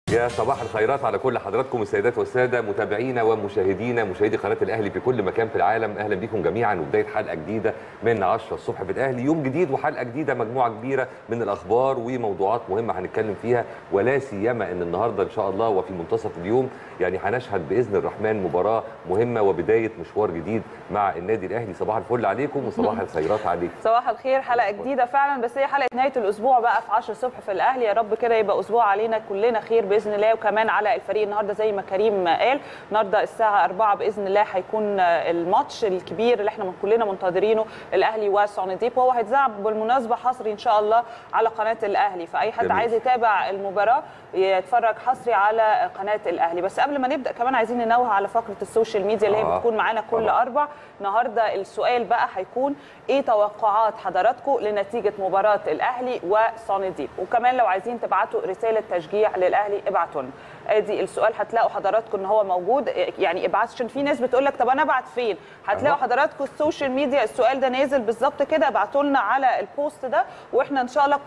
يا صباح الخيرات على كل حضراتكم السيدات والساده متابعينا ومشاهدينا مشاهدي قناه الاهلي في كل مكان في العالم اهلا بكم جميعا وبدايه حلقه جديده من 10 الصبح في الاهلي يوم جديد وحلقه جديده مجموعه كبيره من الاخبار وموضوعات مهمه هنتكلم فيها ولا سيما ان النهارده ان شاء الله وفي منتصف اليوم يعني هنشهد باذن الرحمن مباراه مهمه وبدايه مشوار جديد مع النادي الاهلي صباح الفل عليكم وصباح الخيرات عليكم صباح الخير حلقه جديده فعلا بس هي حلقه نهايه الاسبوع بقى في 10 الصبح في الاهلي يا رب كده يبقى اسبوع علينا كلنا خير باذن الله وكمان على الفريق النهارده زي ما كريم قال النهارده الساعه 4 باذن الله هيكون الماتش الكبير اللي احنا كلنا منتظرينه الاهلي وسونديب وهو هيتذاع بالمناسبه حصري ان شاء الله على قناه الاهلي فاي حد جميل. عايز يتابع المباراه يتفرج حصري على قناه الاهلي بس قبل ما نبدا كمان عايزين ننوه على فقره السوشيال ميديا اللي هي آه، بتكون معانا كل طبعاً. اربع النهارده السؤال بقى هيكون ايه توقعات حضراتكم لنتيجه مباراه الاهلي وصنديق وكمان لو عايزين تبعتوا رساله تشجيع للاهلي ابعتوا لنا ادي السؤال هتلاقوا حضراتكم ان هو موجود يعني ابعتوا عشان في ناس بتقول لك طب انا ابعت فين هتلاقوا أهو. حضراتكم السوشيال ميديا السؤال ده نازل بالظبط كده ابعتوا لنا على البوست ده واحنا ان شاء الله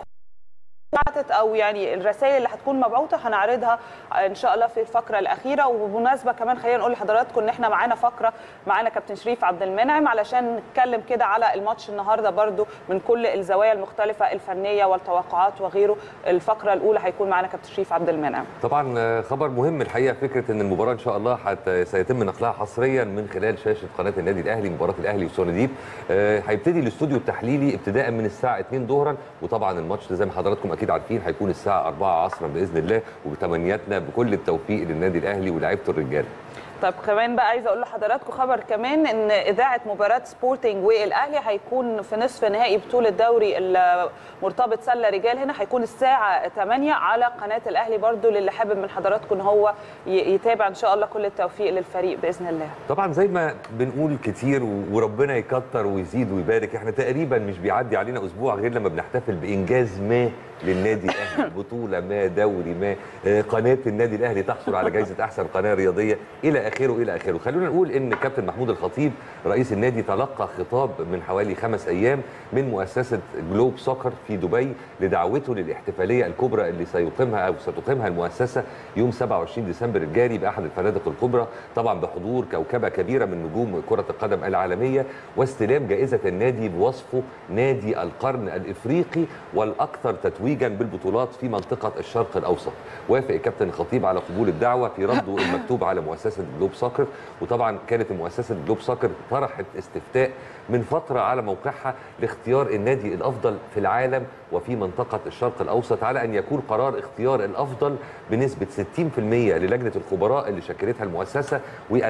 بعتت او يعني الرسائل اللي هتكون مبعوثه هنعرضها ان شاء الله في الفقره الاخيره وبمناسبه كمان خلينا نقول لحضراتكم ان احنا معانا فقره معانا كابتن شريف عبد المنعم علشان نتكلم كده على الماتش النهارده برده من كل الزوايا المختلفه الفنيه والتوقعات وغيره الفقره الاولى هيكون معانا كابتن شريف عبد المنعم طبعا آه، خبر مهم الحقيقه فكره ان المباراه ان شاء الله حت سيتم نقلها حصريا من خلال شاشه قناه النادي الاهلي مباراه الاهلي وسونديب آه، هيبتدي الاستوديو التحليلي ابتداء من الساعه 2 ظهرا وطبعا الماتش زي ما حضراتكم اكيد عارفين هيكون الساعه 4 عصرا باذن الله وبتمنياتنا بكل التوفيق للنادي الاهلي ولاعيبته الرجاله طب كمان بقى عايزه اقول لحضراتكم خبر كمان ان اذاعه مباراه سبورتنج والاهلي هيكون في نصف نهائي بطوله دوري المرتبط سله رجال هنا هيكون الساعه 8 على قناه الاهلي برضو للي حابب من حضراتكم ان هو ي- يتابع ان شاء الله كل التوفيق للفريق باذن الله طبعا زي ما بنقول كتير و- وربنا يكتر ويزيد ويبارك احنا تقريبا مش بيعدي علينا اسبوع غير لما بنحتفل بانجاز ما للنادي الاهلي بطوله ما دوري ما آه، قناه النادي الاهلي تحصل على جائزه احسن قناه رياضيه الى اخره الى اخره خلونا نقول ان كابتن محمود الخطيب رئيس النادي تلقى خطاب من حوالي خمس ايام من مؤسسه جلوب سوكر في دبي لدعوته للاحتفاليه الكبرى اللي سيقيمها او ستقيمها المؤسسه يوم 27 ديسمبر الجاري باحد الفنادق الكبرى طبعا بحضور كوكبه كبيره من نجوم كره القدم العالميه واستلام جائزه النادي بوصفه نادي القرن الافريقي والاكثر تتويجا بالبطولات في منطقه الشرق الاوسط وافق الكابتن الخطيب على قبول الدعوه في رده المكتوب على مؤسسه جلوب سوكر وطبعا كانت مؤسسه جلوب سوكر طرحت استفتاء من فتره على موقعها لاختيار النادي الافضل في العالم وفي منطقه الشرق الاوسط على ان يكون قرار اختيار الافضل بنسبه 60% للجنه الخبراء اللي شكلتها المؤسسه و40%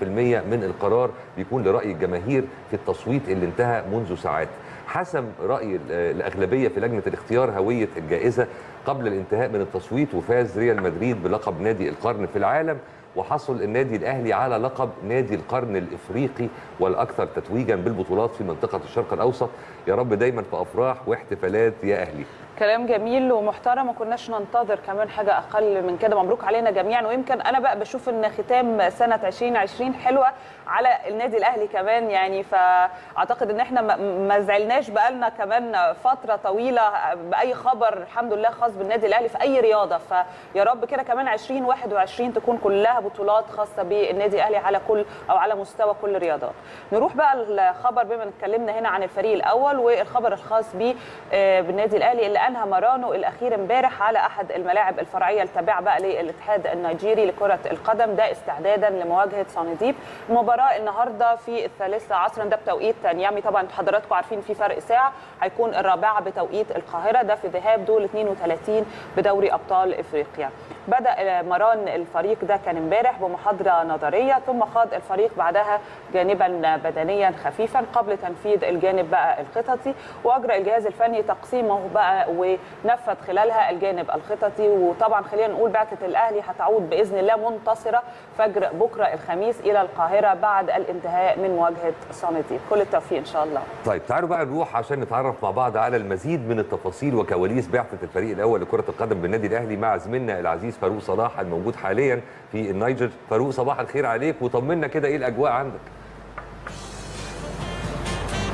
من القرار بيكون لراي الجماهير في التصويت اللي انتهى منذ ساعات حسم راي ال- الاغلبيه في لجنه الاختيار هويه الجائزه قبل الانتهاء من التصويت وفاز ريال مدريد بلقب نادي القرن في العالم وحصل النادي الاهلي على لقب نادي القرن الافريقي والاكثر تتويجا بالبطولات في منطقه الشرق الاوسط يا رب دايما في افراح واحتفالات يا اهلي كلام جميل ومحترم ما كناش ننتظر كمان حاجه اقل من كده مبروك علينا جميعا ويمكن انا بقى بشوف ان ختام سنه 2020 حلوه على النادي الاهلي كمان يعني فاعتقد ان احنا ما- ما زعلناش بقالنا كمان فتره طويله باي خبر الحمد لله خاص بالنادي الاهلي في اي رياضه فيا رب كده كمان 2021 تكون كلها بطولات خاصه بالنادي الاهلي على كل او على مستوى كل الرياضات نروح بقى الخبر بما إن اتكلمنا هنا عن الفريق الاول والخبر الخاص بيه آه، بالنادي الاهلي اللي انهى مرانه الاخير امبارح على احد الملاعب الفرعيه التابعه بقى للاتحاد النيجيري لكره القدم ده استعدادا لمواجهه صنديب المباراه النهارده في الثالثه عصرا ده بتوقيت نيامي طبعا حضراتكم عارفين في فرق ساعه هيكون الرابعه بتوقيت القاهره ده في ذهاب دول 32 بدوري ابطال افريقيا بدا مران الفريق ده كان امبارح بمحاضره نظريه ثم خاض الفريق بعدها جانبا بدنيا خفيفا قبل تنفيذ الجانب بقى الخططي واجرى الجهاز الفني تقسيمه بقى ونفذ خلالها الجانب الخططي وطبعا خلينا نقول بعثه الاهلي هتعود باذن الله منتصره فجر بكره الخميس الى القاهره بعد الانتهاء من مواجهه صامتي كل التوفيق ان شاء الله طيب تعالوا بقى نروح عشان نتعرف مع بعض على المزيد من التفاصيل وكواليس بعثه الفريق الاول لكره القدم بالنادي الاهلي مع زميلنا العزيز فاروق صلاح الموجود حاليا في النيجر فاروق صباح الخير عليك وطمنا كده ايه الاجواء عندك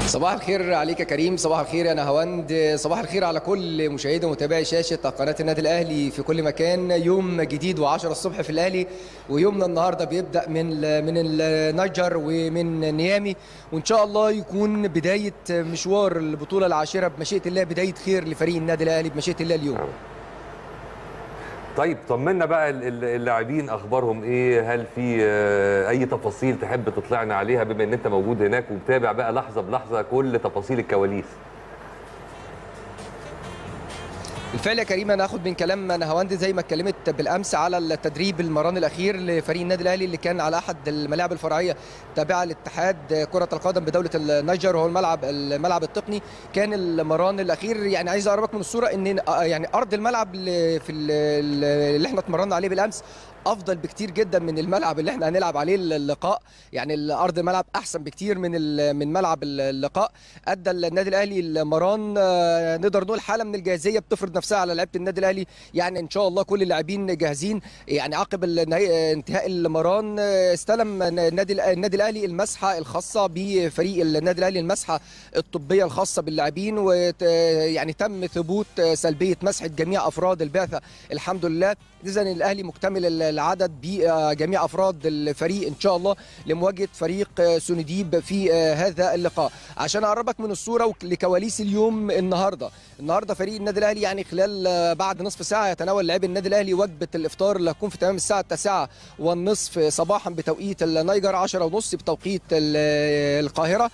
صباح الخير عليك يا كريم صباح الخير يا نهاوند صباح الخير على كل مشاهدي ومتابعي شاشه قناه النادي الاهلي في كل مكان يوم جديد و10 الصبح في الاهلي ويومنا النهارده بيبدا من من النيجر ومن نيامي وان شاء الله يكون بدايه مشوار البطوله العاشره بمشيئه الله بدايه خير لفريق النادي الاهلي بمشيئه الله اليوم طيب طمنا بقى ال- ال- اللاعبين اخبارهم ايه هل في آه، اي تفاصيل تحب تطلعنا عليها بما ان انت موجود هناك ومتابع بقى لحظه بلحظه كل تفاصيل الكواليس بالفعل يا كريم انا هاخد من كلام نهاوند زي ما اتكلمت بالامس على التدريب المران الاخير لفريق النادي الاهلي اللي كان على احد الملاعب الفرعيه تابعه لاتحاد كره القدم بدوله النيجر وهو الملعب الملعب التقني كان المران الاخير يعني عايز اقربك من الصوره ان يعني ارض الملعب اللي في ال- اللي احنا اتمرنا عليه بالامس افضل بكتير جدا من الملعب اللي احنا هنلعب عليه اللقاء يعني ارض الملعب احسن بكتير من ال- من ملعب اللقاء ادى النادي الاهلي المران آه، نقدر نقول حاله من الجاهزيه بتفرض نفسها على لعيبه النادي الاهلي يعني ان شاء الله كل اللاعبين جاهزين يعني عقب النهاية- انتهاء المران آه، استلم النادي النادي الاهلي المسحه الخاصه بفريق النادي الاهلي المسحه الطبيه الخاصه باللاعبين ويعني تم ثبوت آه، سلبيه مسحه جميع افراد البعثه الحمد لله اذا الاهلي مكتمل العدد بجميع افراد الفريق ان شاء الله لمواجهه فريق آه، سونديب في آه، هذا اللقاء عشان اقربك من الصوره وك- لكواليس اليوم النهارده النهارده فريق النادي الاهلي يعني خلال آه، بعد نصف ساعه يتناول لاعبي النادي الاهلي وجبه الافطار اللي هتكون في تمام الساعه التاسعة والنصف صباحا بتوقيت النيجر 10 ونص بتوقيت ال- القاهره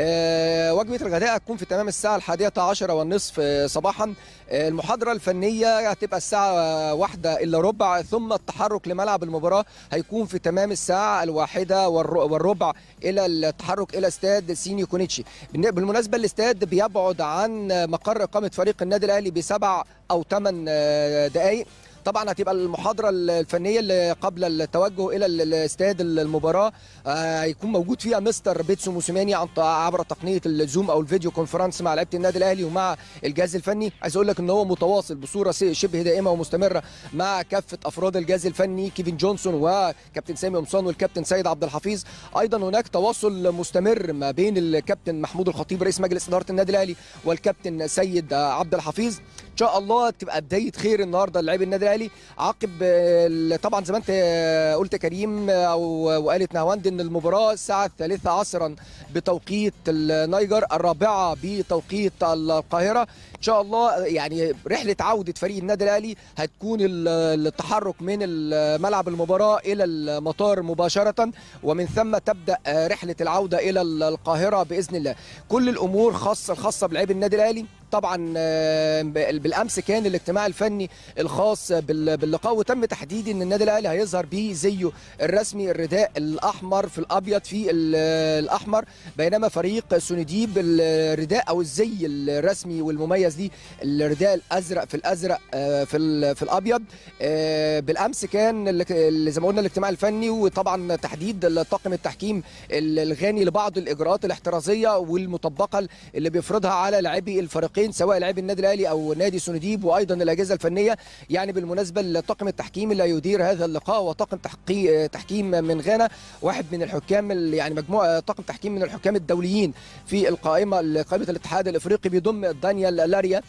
آه، وجبه الغداء هتكون في تمام الساعه الحادية عشرة والنصف آه، صباحا آه، المحاضره الفنيه هتبقى الساعه واحدة الا ربع ثم التحرك لملعب المباراه هيكون في تمام الساعه الواحدة والر- والربع الى التحرك الى استاد سينيو كونيتشي بالن- بالمناسبه الاستاد بيبعد عن مقر اقامه فريق النادي الاهلي بسبع او ثمان دقائق طبعا هتبقى المحاضره الفنيه اللي قبل التوجه الى ال- الاستاد المباراه آه، هيكون موجود فيها مستر بيتسو موسيماني عن ط- عبر تقنيه الزوم او الفيديو كونفرنس مع لعيبه النادي الاهلي ومع الجهاز الفني عايز اقول لك ان هو متواصل بصوره س- شبه دائمه ومستمره مع كافه افراد الجهاز الفني كيفن جونسون وكابتن سامي قمصان والكابتن سيد عبد الحفيظ ايضا هناك تواصل مستمر ما بين الكابتن محمود الخطيب رئيس مجلس اداره النادي الاهلي والكابتن سيد عبد الحفيظ ان شاء الله تبقى بدايه خير النهارده للاعبي النادي الاهلي عقب آه، طبعا زي ما انت آه، قلت يا كريم آه، او وقالت نهاوند ان المباراه الساعه الثالثة عصرا بتوقيت النيجر الرابعه بتوقيت القاهره ان شاء الله يعني رحله عوده فريق النادي الاهلي هتكون ال- التحرك من ال- ملعب المباراه الى المطار مباشره ومن ثم تبدا آه، رحله العوده الى ال- القاهره باذن الله كل الامور خاصه الخاصه بلعيب النادي الاهلي طبعا آه، بالامس كان الاجتماع الفني الخاص بال- باللقاء وتم تحديد ان النادي الاهلي هيظهر بيه زيه الرسمي الرداء الاحمر في الابيض في ال- الاحمر بينما فريق سونديب الرداء او الزي الرسمي والمميز ليه الرداء الازرق في الازرق آه، في ال- في الابيض آه، بالامس كان ال- ال- زي ما قلنا الاجتماع الفني وطبعا تحديد طاقم التحكيم ال- الغاني لبعض الاجراءات الاحترازيه والمطبقه اللي بيفرضها على لاعبي الفريقين سواء لاعبي النادي الاهلي او نادي سونديب وايضا الاجهزه الفنيه يعني بالمناسبه لطاقم التحكيم اللي هيدير هذا اللقاء هو طاقم تحقيق تحكيم من غانا واحد من الحكام ال- يعني مجموعه طاقم تحكيم من الحكام الدوليين في القائمه قائمه الاتحاد الافريقي بيضم دانيال لاريا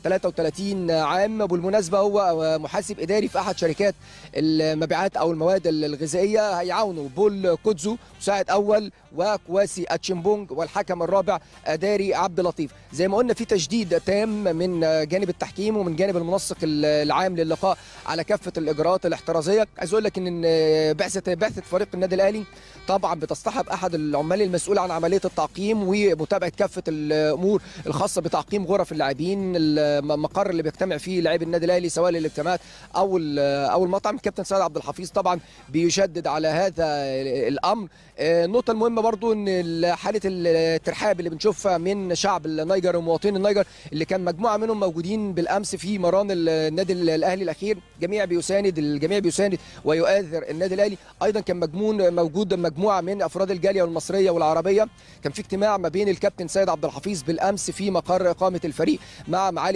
33 عام بالمناسبه هو محاسب اداري في احد شركات المبيعات او المواد الغذائيه هيعاونوا بول كوتزو مساعد اول وكواسي اتشيمبونج والحكم الرابع اداري عبد اللطيف زي ما قلنا في تشديد تام من جانب التحكيم ومن جانب المنسق العام للقاء على كافه الاجراءات الاحترازيه عايز اقول لك ان بعثه بعثه فريق النادي الاهلي طبعا بتصطحب احد العمال المسؤول عن عمليه التعقيم ومتابعه كافه الامور الخاصه بتعقيم غرف اللاعبين المقر اللي بيجتمع فيه لاعبي النادي الاهلي سواء للاجتماعات او او المطعم الكابتن سيد عبد الحفيظ طبعا بيشدد على هذا الامر النقطه المهمه برضو ان حاله الترحاب اللي بنشوفها من شعب النيجر ومواطنين النيجر اللي كان مجموعه منهم موجودين بالامس في مران النادي الاهلي الاخير جميع بيساند الجميع بيساند ويؤثر النادي الاهلي ايضا كان مجمون موجود مجموعه من افراد الجاليه المصريه والعربيه كان في اجتماع ما بين الكابتن سيد عبد الحفيظ بالامس في مقر اقامه الفريق مع معالي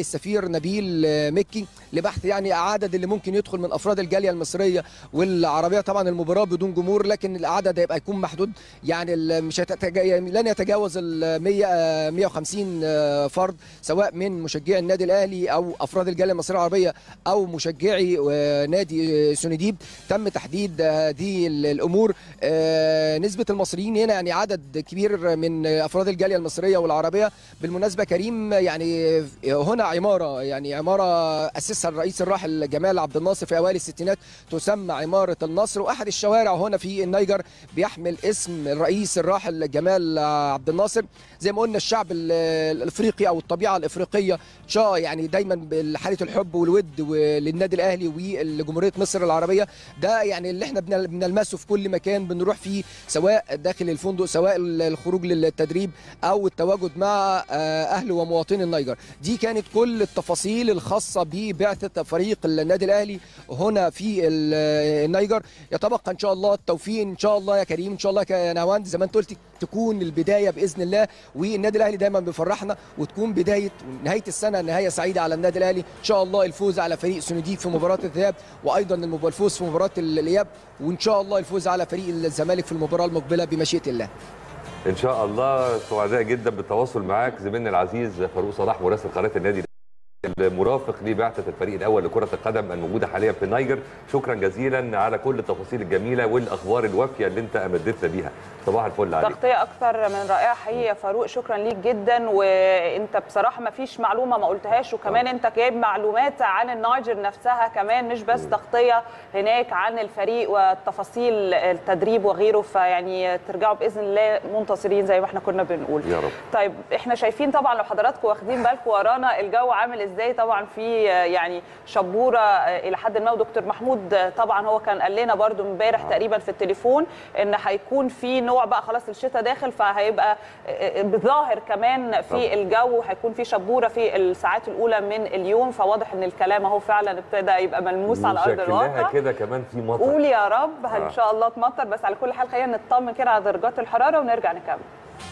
السفير نبيل مكي لبحث يعني عدد اللي ممكن يدخل من افراد الجاليه المصريه والعربيه طبعا المباراه بدون جمهور لكن العدد هيبقى يكون محدود يعني ال- مش هتتج... يعني لن يتجاوز ال 100 آه، 150 آه، فرد سواء من مشجعي النادي الاهلي او افراد الجاليه المصريه العربيه او مشجعي آه، نادي آه، سونديب تم تحديد هذه ال- الامور آه، نسبه المصريين هنا يعني عدد كبير من افراد الجاليه المصريه والعربيه بالمناسبه كريم يعني هنا عماره يعني عماره اسسها الرئيس الراحل جمال عبد الناصر في اوائل الستينات تسمى عماره النصر واحد الشوارع هنا في النيجر بيحمل اسم الرئيس الراحل جمال عبد الناصر زي ما قلنا الشعب ال- الافريقي او الطبيعه الافريقيه شا يعني دايما بحاله الحب والود للنادي الاهلي ولجمهوريه مصر العربيه ده يعني اللي احنا بنل- بنلمسه في كل مكان بنروح فيه سواء داخل الفندق سواء الخروج للتدريب او التواجد مع آه، اهل ومواطني النيجر دي كانت كل التفاصيل الخاصه ببعثه فريق النادي الاهلي هنا في ال- النيجر يتبقى ان شاء الله التوفيق ان شاء الله يا كريم ان شاء الله يا نهاوند زي ما انت قلت تكون البدايه باذن الله والنادي الاهلي دايما بيفرحنا وتكون بدايه نهايه السنه نهايه سعيده على النادي الاهلي ان شاء الله الفوز على فريق سونديب في مباراه الذهاب وايضا المب- الفوز في مباراه الاياب وان شاء الله الفوز على فريق الزمالك في المباراه المقبله بمشيئه الله ان شاء الله سعداء جدا بالتواصل معاك زميلنا العزيز فاروق صلاح مراسل قناه النادي المرافق لبعثه الفريق الاول لكره القدم الموجوده حاليا في النيجر شكرا جزيلا على كل التفاصيل الجميله والاخبار الوافيه اللي انت امدتنا بيها صباح الفل عليك تغطيه اكثر من رائعه حقيقي يا فاروق شكرا ليك جدا وانت بصراحه ما فيش معلومه ما قلتهاش وكمان انت جايب معلومات عن النايجر نفسها كمان مش بس تغطيه هناك عن الفريق وتفاصيل التدريب وغيره فيعني ترجعوا باذن الله منتصرين زي ما احنا كنا بنقول يا رب طيب احنا شايفين طبعا لو حضراتكم واخدين بالكم ورانا الجو عامل ازاي طبعا في يعني شبوره الى حد ما ودكتور محمود طبعا هو كان قال لنا برده امبارح تقريبا في التليفون ان هيكون في نوع بقى خلاص الشتاء داخل فهيبقى بظاهر كمان في طبعاً. الجو هيكون في شبوره في الساعات الاولى من اليوم فواضح ان الكلام اهو فعلا ابتدى يبقى ملموس على ارض وشكلها الواقع كده كمان في مطر قول يا رب آه. ان شاء الله تمطر بس على كل حال خلينا نطمن كده على درجات الحراره ونرجع نكمل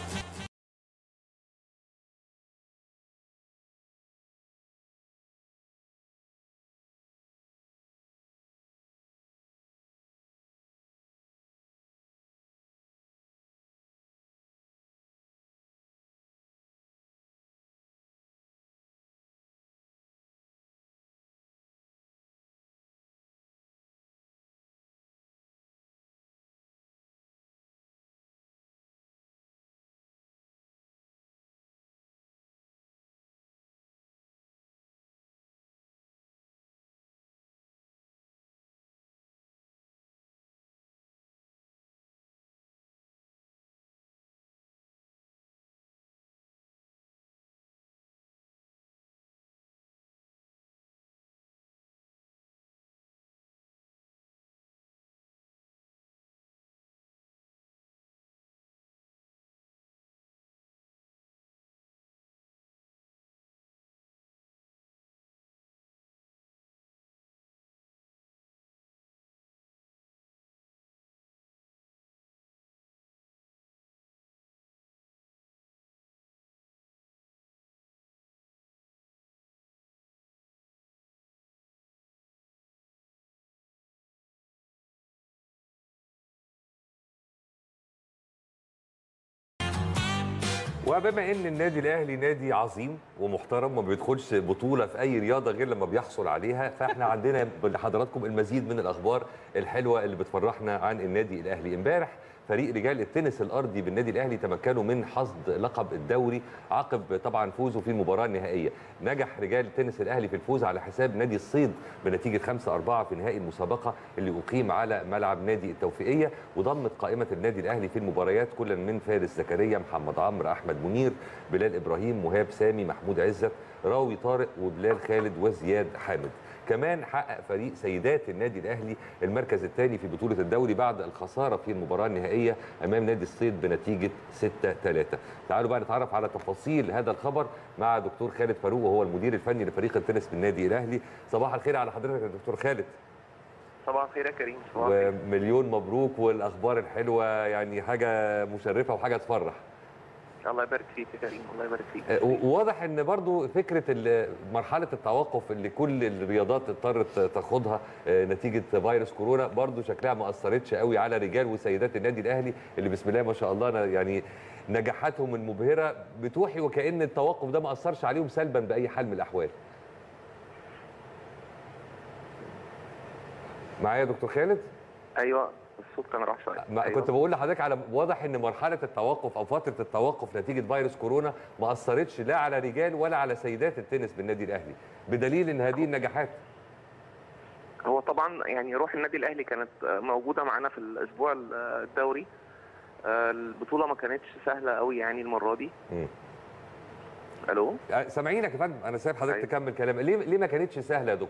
وبما ان النادي الاهلي نادي عظيم ومحترم وما بيدخلش بطوله في اي رياضه غير لما بيحصل عليها فاحنا عندنا لحضراتكم المزيد من الاخبار الحلوه اللي بتفرحنا عن النادي الاهلي امبارح فريق رجال التنس الارضي بالنادي الاهلي تمكنوا من حصد لقب الدوري عقب طبعا فوزه في المباراه النهائيه نجح رجال التنس الاهلي في الفوز على حساب نادي الصيد بنتيجه 5 4 في نهائي المسابقه اللي اقيم على ملعب نادي التوفيقيه وضمت قائمه النادي الاهلي في المباريات كلا من فارس زكريا محمد عمرو احمد منير بلال ابراهيم مهاب سامي محمود عزت راوي طارق وبلال خالد وزياد حامد كمان حقق فريق سيدات النادي الاهلي المركز الثاني في بطوله الدوري بعد الخساره في المباراه النهائيه امام نادي الصيد بنتيجه 6 3 تعالوا بقى نتعرف على تفاصيل هذا الخبر مع دكتور خالد فاروق وهو المدير الفني لفريق التنس بالنادي الاهلي صباح الخير على حضرتك يا دكتور خالد صباح الخير يا كريم صباح الخير ومليون مبروك والاخبار الحلوه يعني حاجه مشرفه وحاجه تفرح الله يبارك فيك يا كريم الله يبارك فيك آه، و- وواضح ان برضو فكره ال- مرحله التوقف اللي كل الرياضات اضطرت تاخدها آه، نتيجه فيروس كورونا برضو شكلها ما اثرتش قوي على رجال وسيدات النادي الاهلي اللي بسم الله ما شاء الله أنا يعني نجاحاتهم المبهره بتوحي وكان التوقف ده ما اثرش عليهم سلبا باي حال من الاحوال معايا يا دكتور خالد ايوه الصوت كان راح شويه ما أيوة. كنت بقول لحضرتك على واضح ان مرحله التوقف او فتره التوقف نتيجه فيروس كورونا ما اثرتش لا على رجال ولا على سيدات التنس بالنادي الاهلي بدليل ان هذه النجاحات هو طبعا يعني روح النادي الاهلي كانت آه، موجوده معانا في الاسبوع ال- آه، الدوري آه، البطوله ما كانتش سهله قوي يعني المره دي مم. الو آه، سامعينك يا فندم انا سايب حضرتك أيوة. تكمل كلام ليه ليه ما كانتش سهله يا دكتور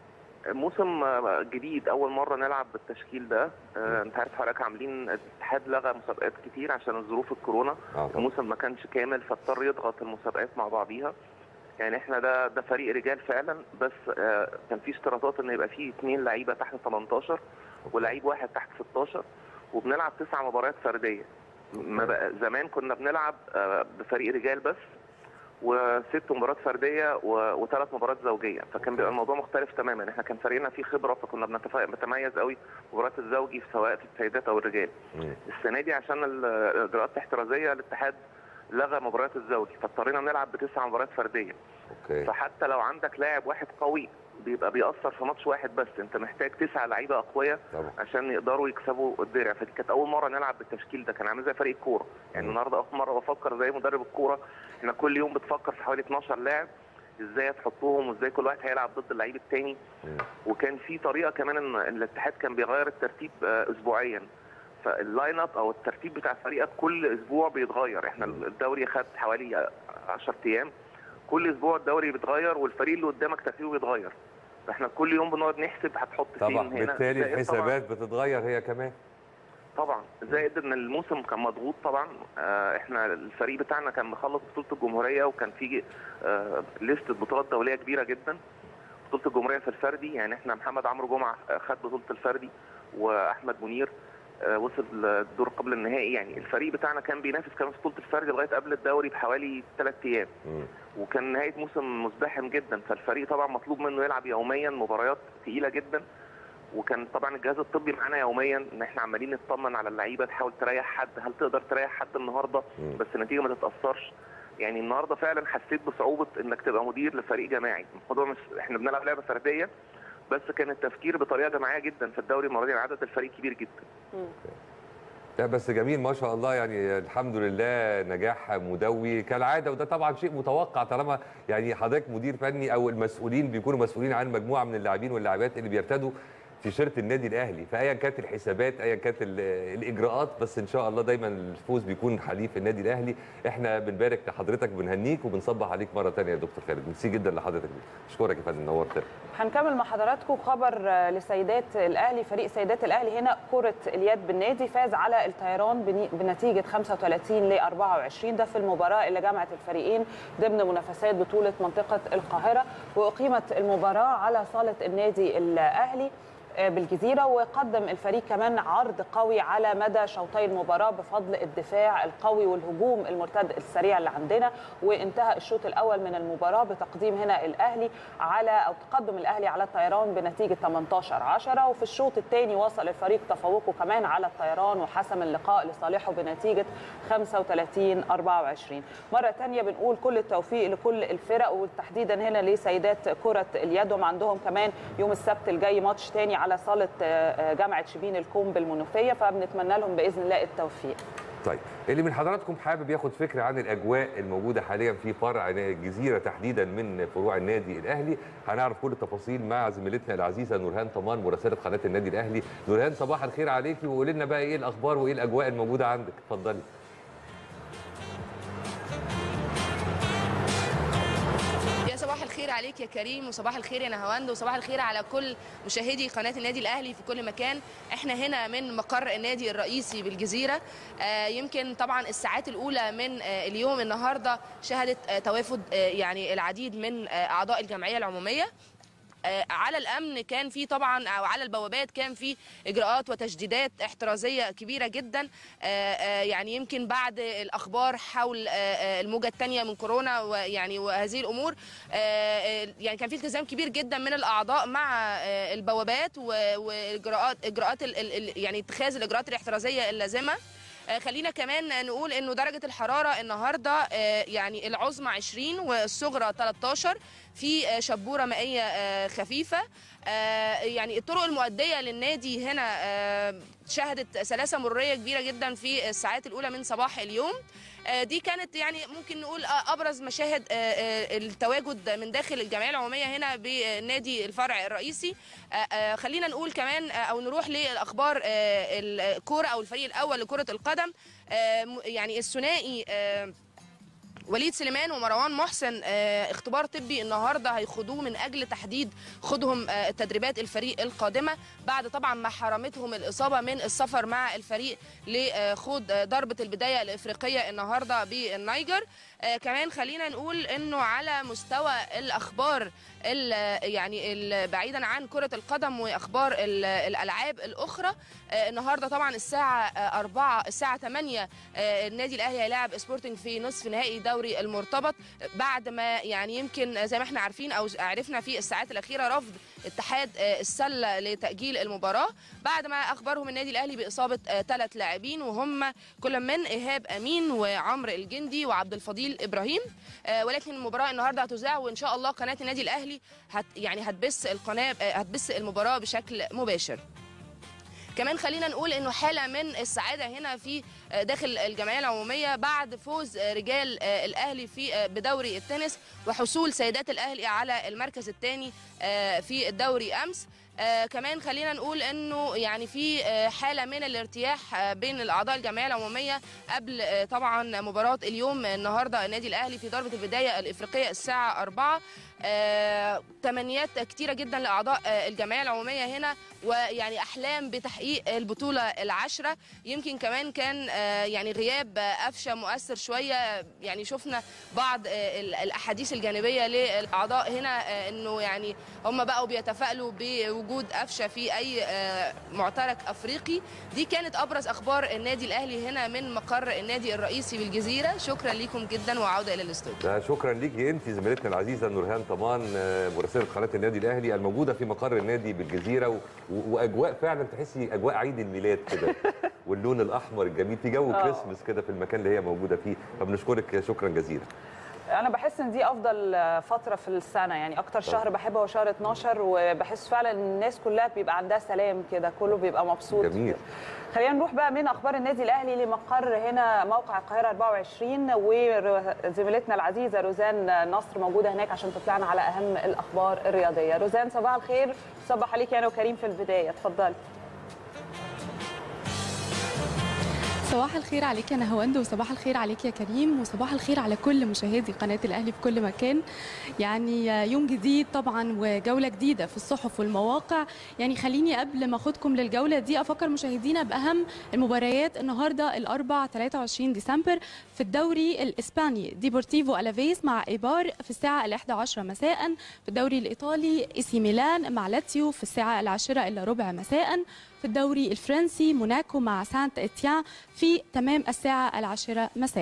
موسم آه، جديد اول مره نلعب بالتشكيل ده آه، انت عارف حضرتك عاملين الاتحاد لغى مسابقات كتير عشان ظروف الكورونا اه طبعا الموسم ما كانش كامل فاضطر يضغط المسابقات مع بعضيها يعني احنا ده ده فريق رجال فعلا بس آه، كان في اشتراطات ان يبقى فيه اثنين لعيبه تحت 18 ولعيب واحد تحت 16 وبنلعب تسع مباريات فرديه ما بقى زمان كنا بنلعب آه، بفريق رجال بس وست مباريات فرديه و- وثلاث مباريات زوجيه فكان بيبقى الموضوع مختلف تماما احنا كان فريقنا فيه خبره فكنا بنتف- بنتميز قوي في مباريات الزوجي سواء في السيدات او الرجال مم. السنه دي عشان ال- الاجراءات الاحترازيه الاتحاد لغى مباريات الزوجي فاضطرينا نلعب بتسع مباريات فرديه اوكي فحتى لو عندك لاعب واحد قوي بيبقى بيأثر في ماتش واحد بس انت محتاج تسع لعيبه اقوياء طبعا عشان يقدروا يكسبوا الدرع فدي كانت اول مره نلعب بالتشكيل ده كان عامل زي فريق الكوره يعني مم. النهارده اول مره بفكر زي مدرب الكوره احنا كل يوم بتفكر في حوالي 12 لاعب ازاي تحطهم وازاي كل واحد هيلعب ضد اللعيب التاني مم. وكان في طريقه كمان ان الاتحاد كان بيغير الترتيب آه، اسبوعيا فاللاين اب او الترتيب بتاع فريقك كل اسبوع بيتغير احنا الدوري خد حوالي 10 ايام كل اسبوع الدوري بيتغير والفريق اللي قدامك ترتيبه بيتغير فاحنا كل يوم بنقعد نحسب هتحط طبعا فين هنا بالتالي زائد طبعاً- الحسابات بتتغير هي كمان طبعا زائد ان الموسم كان مضغوط طبعا آه، احنا الفريق بتاعنا كان مخلص بطوله الجمهوريه وكان في آه، لسته بطولات دوليه كبيره جدا بطوله الجمهوريه في الفردي يعني احنا محمد عمرو جمعه آه، خد بطوله الفردي واحمد منير آه، وصل الدور قبل النهائي يعني الفريق بتاعنا كان بينافس كمان في بطوله الفردي لغايه قبل الدوري بحوالي ثلاث ايام مم. وكان نهايه موسم مزدحم جدا فالفريق طبعا مطلوب منه يلعب يوميا مباريات تقيله جدا وكان طبعا الجهاز الطبي معانا يوميا ان احنا عمالين نطمن على اللعيبه تحاول تريح حد هل تقدر تريح حد النهارده مم. بس النتيجه ما تتاثرش يعني النهارده فعلا حسيت بصعوبه انك تبقى مدير لفريق جماعي الموضوع مش احنا بنلعب لعبه فرديه بس كان التفكير بطريقه جماعيه جدا في الدوري المره دي عدد الفريق كبير جدا لا بس جميل ما شاء الله يعني الحمد لله نجاح مدوي كالعاده وده طبعا شيء متوقع طالما يعني حضرتك مدير فني او المسؤولين بيكونوا مسؤولين عن مجموعه من اللاعبين واللاعبات اللي بيرتدوا تيشيرت النادي الاهلي فايا كانت الحسابات ايا كانت ال- الاجراءات بس ان شاء الله دايما الفوز بيكون حليف النادي الاهلي احنا بنبارك لحضرتك بنهنيك وبنصبح عليك مره ثانيه يا دكتور خالد ميرسي جدا لحضرتك اشكرك يا فندم نورتنا هنكمل مع حضراتكم خبر آه، لسيدات الاهلي فريق سيدات الاهلي هنا كره اليد بالنادي فاز على الطيران بني- بنتيجه 35 ل 24 ده في المباراه اللي جمعت الفريقين ضمن منافسات بطوله منطقه القاهره واقيمت المباراه على صاله النادي الاهلي آه، بالجزيره وقدم الفريق كمان عرض قوي على مدى شوطي المباراه بفضل الدفاع القوي والهجوم المرتد السريع اللي عندنا وانتهى الشوط الاول من المباراه بتقديم هنا الاهلي على او تقدم الاهلي على الطيران بنتيجه 18 10 وفي الشوط الثاني وصل الفريق تفوقه كمان على الطيران وحسم اللقاء لصالحه بنتيجه 35 24 مره ثانيه بنقول كل التوفيق لكل الفرق وتحديدا هنا لسيدات كره اليد هم عندهم كمان يوم السبت الجاي ماتش تاني على صاله آه، آه، جامعه شبين الكوم بالمنوفيه فبنتمنى لهم باذن الله التوفيق طيب اللي من حضراتكم حابب ياخد فكره عن الاجواء الموجوده حاليا في فرع الجزيره تحديدا من فروع النادي الاهلي هنعرف كل التفاصيل مع زميلتنا العزيزه نورهان طمان مراسله قناه النادي الاهلي نورهان صباح الخير عليكي وقولي لنا بقى ايه الاخبار وايه الاجواء الموجوده عندك اتفضلي يا صباح الخير عليك يا كريم وصباح الخير يا نهاوند وصباح الخير على كل مشاهدي قناه النادي الاهلي في كل مكان احنا هنا من مقر النادي الرئيسي بالجزيره آه يمكن طبعا الساعات الاولى من آه اليوم النهارده شهدت آه توافد آه يعني العديد من آه اعضاء الجمعيه العموميه آه، على الامن كان في طبعا او على البوابات كان في اجراءات وتشديدات احترازيه كبيره جدا آه، آه، يعني يمكن بعد الاخبار حول آه، آه، الموجه الثانيه من كورونا ويعني وهذه الامور آه، آه، يعني كان في التزام كبير جدا من الاعضاء مع آه، البوابات و- واجراءات اجراءات ال- ال- ال- يعني اتخاذ الاجراءات الاحترازيه اللازمه آه، خلينا كمان نقول انه درجه الحراره النهارده آه، يعني العظمى 20 والصغرى 13 في آه، شبوره مائيه آه، خفيفه آه، يعني الطرق المؤديه للنادي هنا آه، شهدت سلاسه مروريه كبيره جدا في الساعات الاولى من صباح اليوم آه، دي كانت يعني ممكن نقول آه، ابرز مشاهد آه، آه، التواجد من داخل الجمعيه العموميه هنا بالنادي الفرع الرئيسي آه، آه، خلينا نقول كمان آه، او نروح للاخبار آه، الكوره او الفريق الاول لكره القدم آه، م- يعني الثنائي آه، وليد سليمان ومروان محسن آه، اختبار طبي النهارده هيخوضوه من اجل تحديد خدهم آه، تدريبات الفريق القادمه بعد طبعا ما حرمتهم الاصابه من السفر مع الفريق لخوض آه، ضربه البدايه الافريقيه النهارده بالنيجر آه، كمان خلينا نقول انه على مستوى الاخبار ال- يعني ال- بعيدا عن كره القدم واخبار ال- الالعاب الاخرى آه، النهارده طبعا الساعه آه، 4 الساعه 8 آه، النادي الاهلي هيلاعب سبورتنج في نصف نهائي دوري المرتبط بعد ما يعني يمكن زي ما احنا عارفين او عرفنا في الساعات الاخيره رفض اتحاد آه، السله لتاجيل المباراه بعد ما اخبرهم النادي الاهلي باصابه ثلاث لاعبين وهم كل من ايهاب امين وعمرو الجندي وعبد الفضيل ابراهيم آه، ولكن المباراه النهارده هتذاع وان شاء الله قناه النادي الاهلي هت يعني هتبث القناه آه، هتبث المباراه بشكل مباشر كمان خلينا نقول انه حاله من السعاده هنا في آه، داخل الجمعيه العموميه بعد فوز آه، رجال آه، الاهلي في آه، بدوري التنس وحصول سيدات الاهلي على المركز الثاني في الدوري امس آه كمان خلينا نقول انه يعني في آه حاله من الارتياح آه بين الاعضاء الجمعيه العموميه قبل آه طبعا مباراه اليوم النهارده النادي الاهلي في ضربه البدايه الافريقيه الساعه 4 آه تمنيات كتيره جدا لاعضاء آه الجمعيه العموميه هنا ويعني احلام بتحقيق البطوله العاشره يمكن كمان كان آه يعني غياب آه قفشه مؤثر شويه يعني شفنا بعض آه ال- الاحاديث الجانبيه للاعضاء هنا آه انه يعني هم بقوا بيتفائلوا بوجود قفشه في اي آه معترك افريقي دي كانت ابرز اخبار النادي الاهلي هنا من مقر النادي الرئيسي بالجزيره شكرا لكم جدا وعوده الى الاستوديو ده شكرا ليكي انت زميلتنا العزيزه نورهان طمان آه، مراسله قناه النادي الاهلي الموجوده في مقر النادي بالجزيره و... و... واجواء فعلا تحسي اجواء عيد الميلاد كده واللون الاحمر الجميل في جو آه. كريسمس كده في المكان اللي هي موجوده فيه فبنشكرك شكرا جزيلا انا بحس ان دي افضل فتره في السنه يعني اكتر شهر بحبه هو شهر 12 وبحس فعلا ان الناس كلها بيبقى عندها سلام كده كله بيبقى مبسوط جميل. خلينا نروح بقى من اخبار النادي الاهلي لمقر هنا موقع القاهره 24 وزميلتنا العزيزه روزان نصر موجوده هناك عشان تطلعنا على اهم الاخبار الرياضيه روزان صباح الخير صباح عليك انا وكريم في البدايه اتفضلي صباح الخير عليك يا نهاوند وصباح الخير عليك يا كريم وصباح الخير على كل مشاهدي قناة الأهلي في كل مكان يعني يوم جديد طبعا وجولة جديدة في الصحف والمواقع يعني خليني قبل ما أخدكم للجولة دي أفكر مشاهدينا بأهم المباريات النهاردة الأربع 23 ديسمبر في الدوري الإسباني ديبورتيفو ألافيس مع إيبار في الساعة الإحدى عشرة مساء في الدوري الإيطالي إيسي ميلان مع لاتسيو في الساعة العاشرة إلا ربع مساء في الدوري الفرنسي موناكو مع سانت اتيان في تمام الساعة العاشرة مساء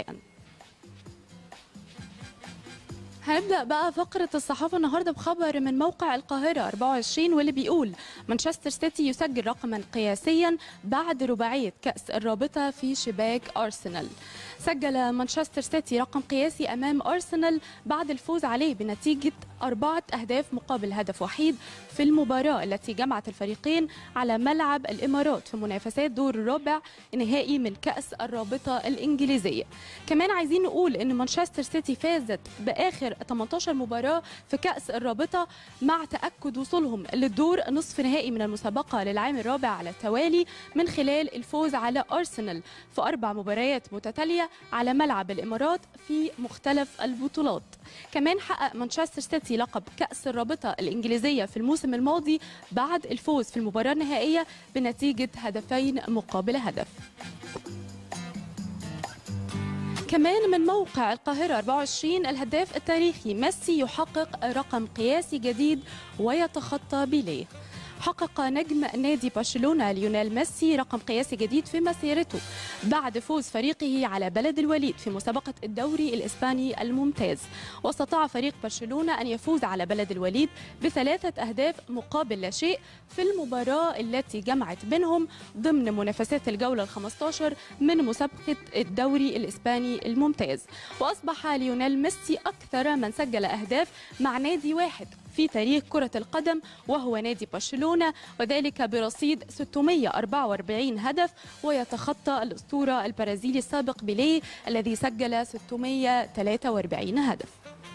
هنبدأ بقى فقرة الصحافة النهاردة بخبر من موقع القاهرة 24 واللي بيقول مانشستر سيتي يسجل رقما قياسيا بعد رباعية كأس الرابطة في شباك أرسنال سجل مانشستر سيتي رقم قياسي أمام أرسنال بعد الفوز عليه بنتيجة أربعة أهداف مقابل هدف وحيد في المباراة التي جمعت الفريقين على ملعب الإمارات في منافسات دور الربع نهائي من كأس الرابطة الإنجليزية كمان عايزين نقول أن مانشستر سيتي فازت بآخر 18 مباراة في كأس الرابطة مع تأكد وصولهم للدور نصف نهائي من المسابقة للعام الرابع على التوالي من خلال الفوز على أرسنال في أربع مباريات متتالية على ملعب الإمارات في مختلف البطولات كمان حقق مانشستر سيتي لقب كأس الرابطة الإنجليزية في الموسم الماضي بعد الفوز في المباراة النهائية بنتيجة هدفين مقابل هدف كمان من موقع القاهرة 24 الهداف التاريخي ميسي يحقق رقم قياسي جديد ويتخطى بيليه حقق نجم نادي برشلونة ليونيل ميسي رقم قياسي جديد في مسيرته بعد فوز فريقه على بلد الوليد في مسابقة الدوري الإسباني الممتاز واستطاع فريق برشلونة أن يفوز على بلد الوليد بثلاثة أهداف مقابل لا شيء في المباراة التي جمعت بينهم ضمن منافسات الجولة ال 15 من مسابقة الدوري الإسباني الممتاز وأصبح ليونيل ميسي أكثر من سجل أهداف مع نادي واحد في تاريخ كرة القدم وهو نادي برشلونة وذلك برصيد 644 هدف ويتخطى الأسطورة البرازيلي السابق بيليه الذي سجل 643 هدف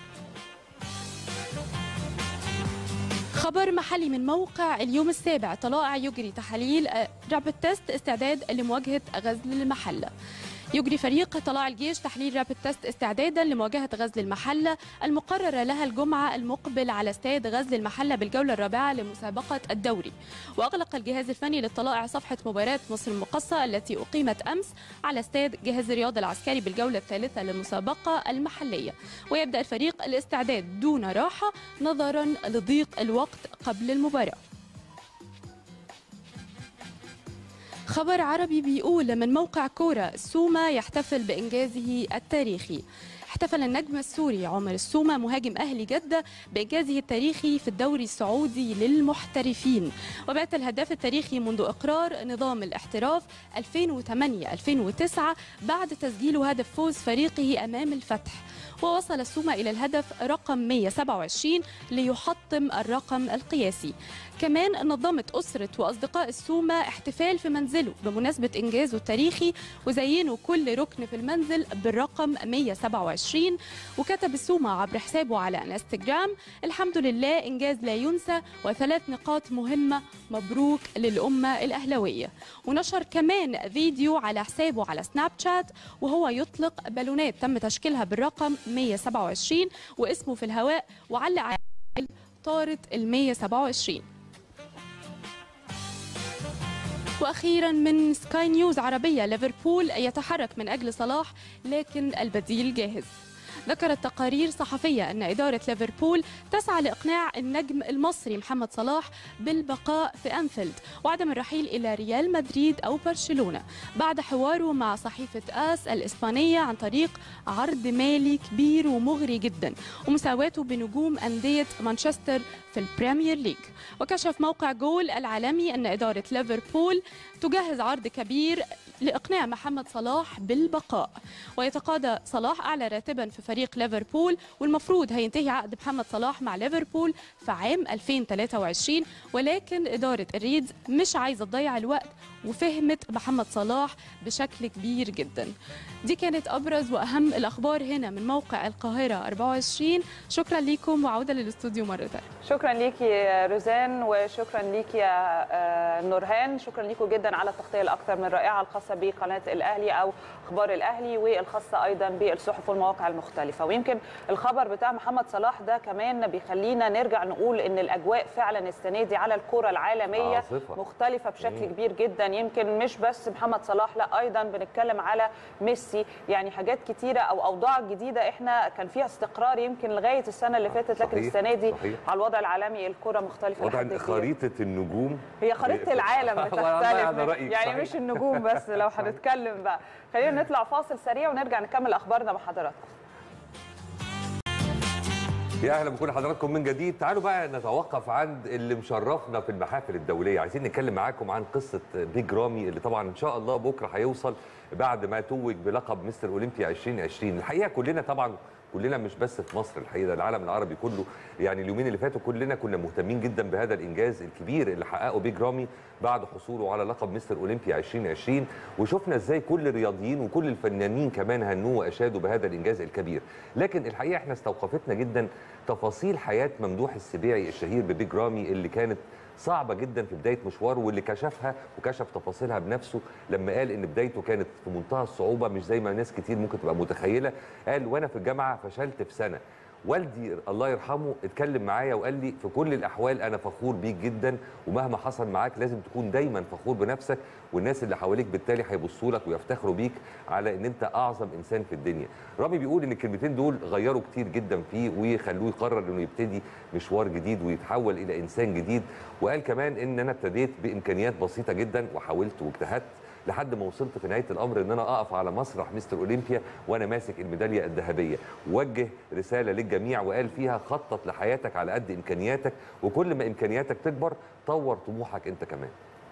خبر محلي من موقع اليوم السابع طلائع يجري تحاليل رابط تيست استعداد لمواجهة غزل المحلة يجري فريق طلائع الجيش تحليل رابط تيست استعدادا لمواجهة غزل المحلة المقررة لها الجمعة المقبل على استاد غزل المحلة بالجولة الرابعة لمسابقة الدوري وأغلق الجهاز الفني للطلائع صفحة مباراة مصر المقصة التي أقيمت أمس على استاد جهاز الرياضة العسكري بالجولة الثالثة للمسابقة المحلية ويبدأ الفريق الاستعداد دون راحة نظرا لضيق الوقت قبل المباراة خبر عربي بيقول من موقع كورة سوما يحتفل بإنجازه التاريخي احتفل النجم السوري عمر السومة مهاجم أهلي جدة بإنجازه التاريخي في الدوري السعودي للمحترفين وبات الهداف التاريخي منذ إقرار نظام الاحتراف 2008-2009 بعد تسجيل هدف فوز فريقه أمام الفتح ووصل السومة إلى الهدف رقم 127 ليحطم الرقم القياسي كمان نظمت أسرة وأصدقاء السومة احتفال في منزله بمناسبة إنجازه التاريخي وزينوا كل ركن في المنزل بالرقم 127 وكتب السومة عبر حسابه على انستجرام الحمد لله إنجاز لا ينسى وثلاث نقاط مهمة مبروك للأمة الأهلوية ونشر كمان فيديو على حسابه على سناب شات وهو يطلق بالونات تم تشكيلها بالرقم 127 واسمه في الهواء وعلق على طارت ال 127 واخيرا من سكاي نيوز عربيه ليفربول يتحرك من اجل صلاح لكن البديل جاهز ذكرت تقارير صحفية أن إدارة ليفربول تسعى لإقناع النجم المصري محمد صلاح بالبقاء في أنفيلد وعدم الرحيل إلى ريال مدريد أو برشلونة بعد حواره مع صحيفة آس الإسبانية عن طريق عرض مالي كبير ومغري جدا ومساواته بنجوم أندية مانشستر في البريمير ليج وكشف موقع جول العالمي أن إدارة ليفربول تجهز عرض كبير لإقناع محمد صلاح بالبقاء ويتقاضى صلاح أعلى راتبا في فريق ليفربول والمفروض هينتهي عقد محمد صلاح مع ليفربول في عام 2023 ولكن إدارة الريدز مش عايزة تضيع الوقت وفهمت محمد صلاح بشكل كبير جدا دي كانت أبرز وأهم الأخبار هنا من موقع القاهرة 24 شكرا لكم وعودة للاستوديو مرة ثانية شكرا ليكي يا روزان وشكرا ليكي يا آه، نورهان شكرا ليكم جدا على التغطيه الاكثر من رائعه الخاصه بقناه الاهلي او اخبار الاهلي والخاصه ايضا بالصحف والمواقع المختلفه ويمكن الخبر بتاع محمد صلاح ده كمان بيخلينا نرجع نقول ان الاجواء فعلا السنه دي على الكره العالميه عاصفة. مختلفه بشكل كبير جدا يمكن مش بس محمد صلاح لا ايضا بنتكلم على ميسي يعني حاجات كتيره او اوضاع جديده احنا كان فيها استقرار يمكن لغايه السنه اللي فاتت لكن صحيح، السنه دي صحيح. على الوضع العالمي الكره مختلفه وضع لحد كبير. خريطه النجوم هي خريطه العالم والله أنا بتختلف رأيك يعني صحيح. مش النجوم بس لو هنتكلم بقى خلينا نطلع فاصل سريع ونرجع نكمل اخبارنا مع حضراتكم يا اهلا بكل حضراتكم من جديد تعالوا بقى نتوقف عند اللي مشرفنا في المحافل الدوليه عايزين نتكلم معاكم عن قصه بيج رامي اللي طبعا ان شاء الله بكره هيوصل بعد ما توج بلقب مستر اولمبيا 2020 الحقيقه كلنا طبعا كلنا مش بس في مصر الحقيقه ده العالم العربي كله يعني اليومين اللي فاتوا كلنا كنا مهتمين جدا بهذا الانجاز الكبير اللي حققه بيج رامي بعد حصوله على لقب مستر اولمبيا 2020 وشفنا ازاي كل الرياضيين وكل الفنانين كمان هنوه واشادوا بهذا الانجاز الكبير لكن الحقيقه احنا استوقفتنا جدا تفاصيل حياه ممدوح السبيعي الشهير ببيج رامي اللي كانت صعبة جدا في بداية مشواره واللي كشفها وكشف تفاصيلها بنفسه لما قال ان بدايته كانت في منتهى الصعوبة مش زي ما ناس كتير ممكن تبقى متخيلة قال وانا في الجامعة فشلت في سنة والدي الله يرحمه اتكلم معايا وقال لي في كل الاحوال انا فخور بيك جدا ومهما حصل معاك لازم تكون دايما فخور بنفسك والناس اللي حواليك بالتالي هيبصوا لك ويفتخروا بيك على ان انت اعظم انسان في الدنيا رامي بيقول ان الكلمتين دول غيروا كتير جدا فيه ويخلوه يقرر انه يبتدي مشوار جديد ويتحول الى انسان جديد وقال كمان ان انا ابتديت بامكانيات بسيطه جدا وحاولت واجتهدت لحد ما وصلت في نهايه الامر ان انا اقف على مسرح مستر اولمبيا وانا ماسك الميداليه الذهبيه وجه رساله للجميع وقال فيها خطط لحياتك على قد امكانياتك وكل ما امكانياتك تكبر طور طموحك انت كمان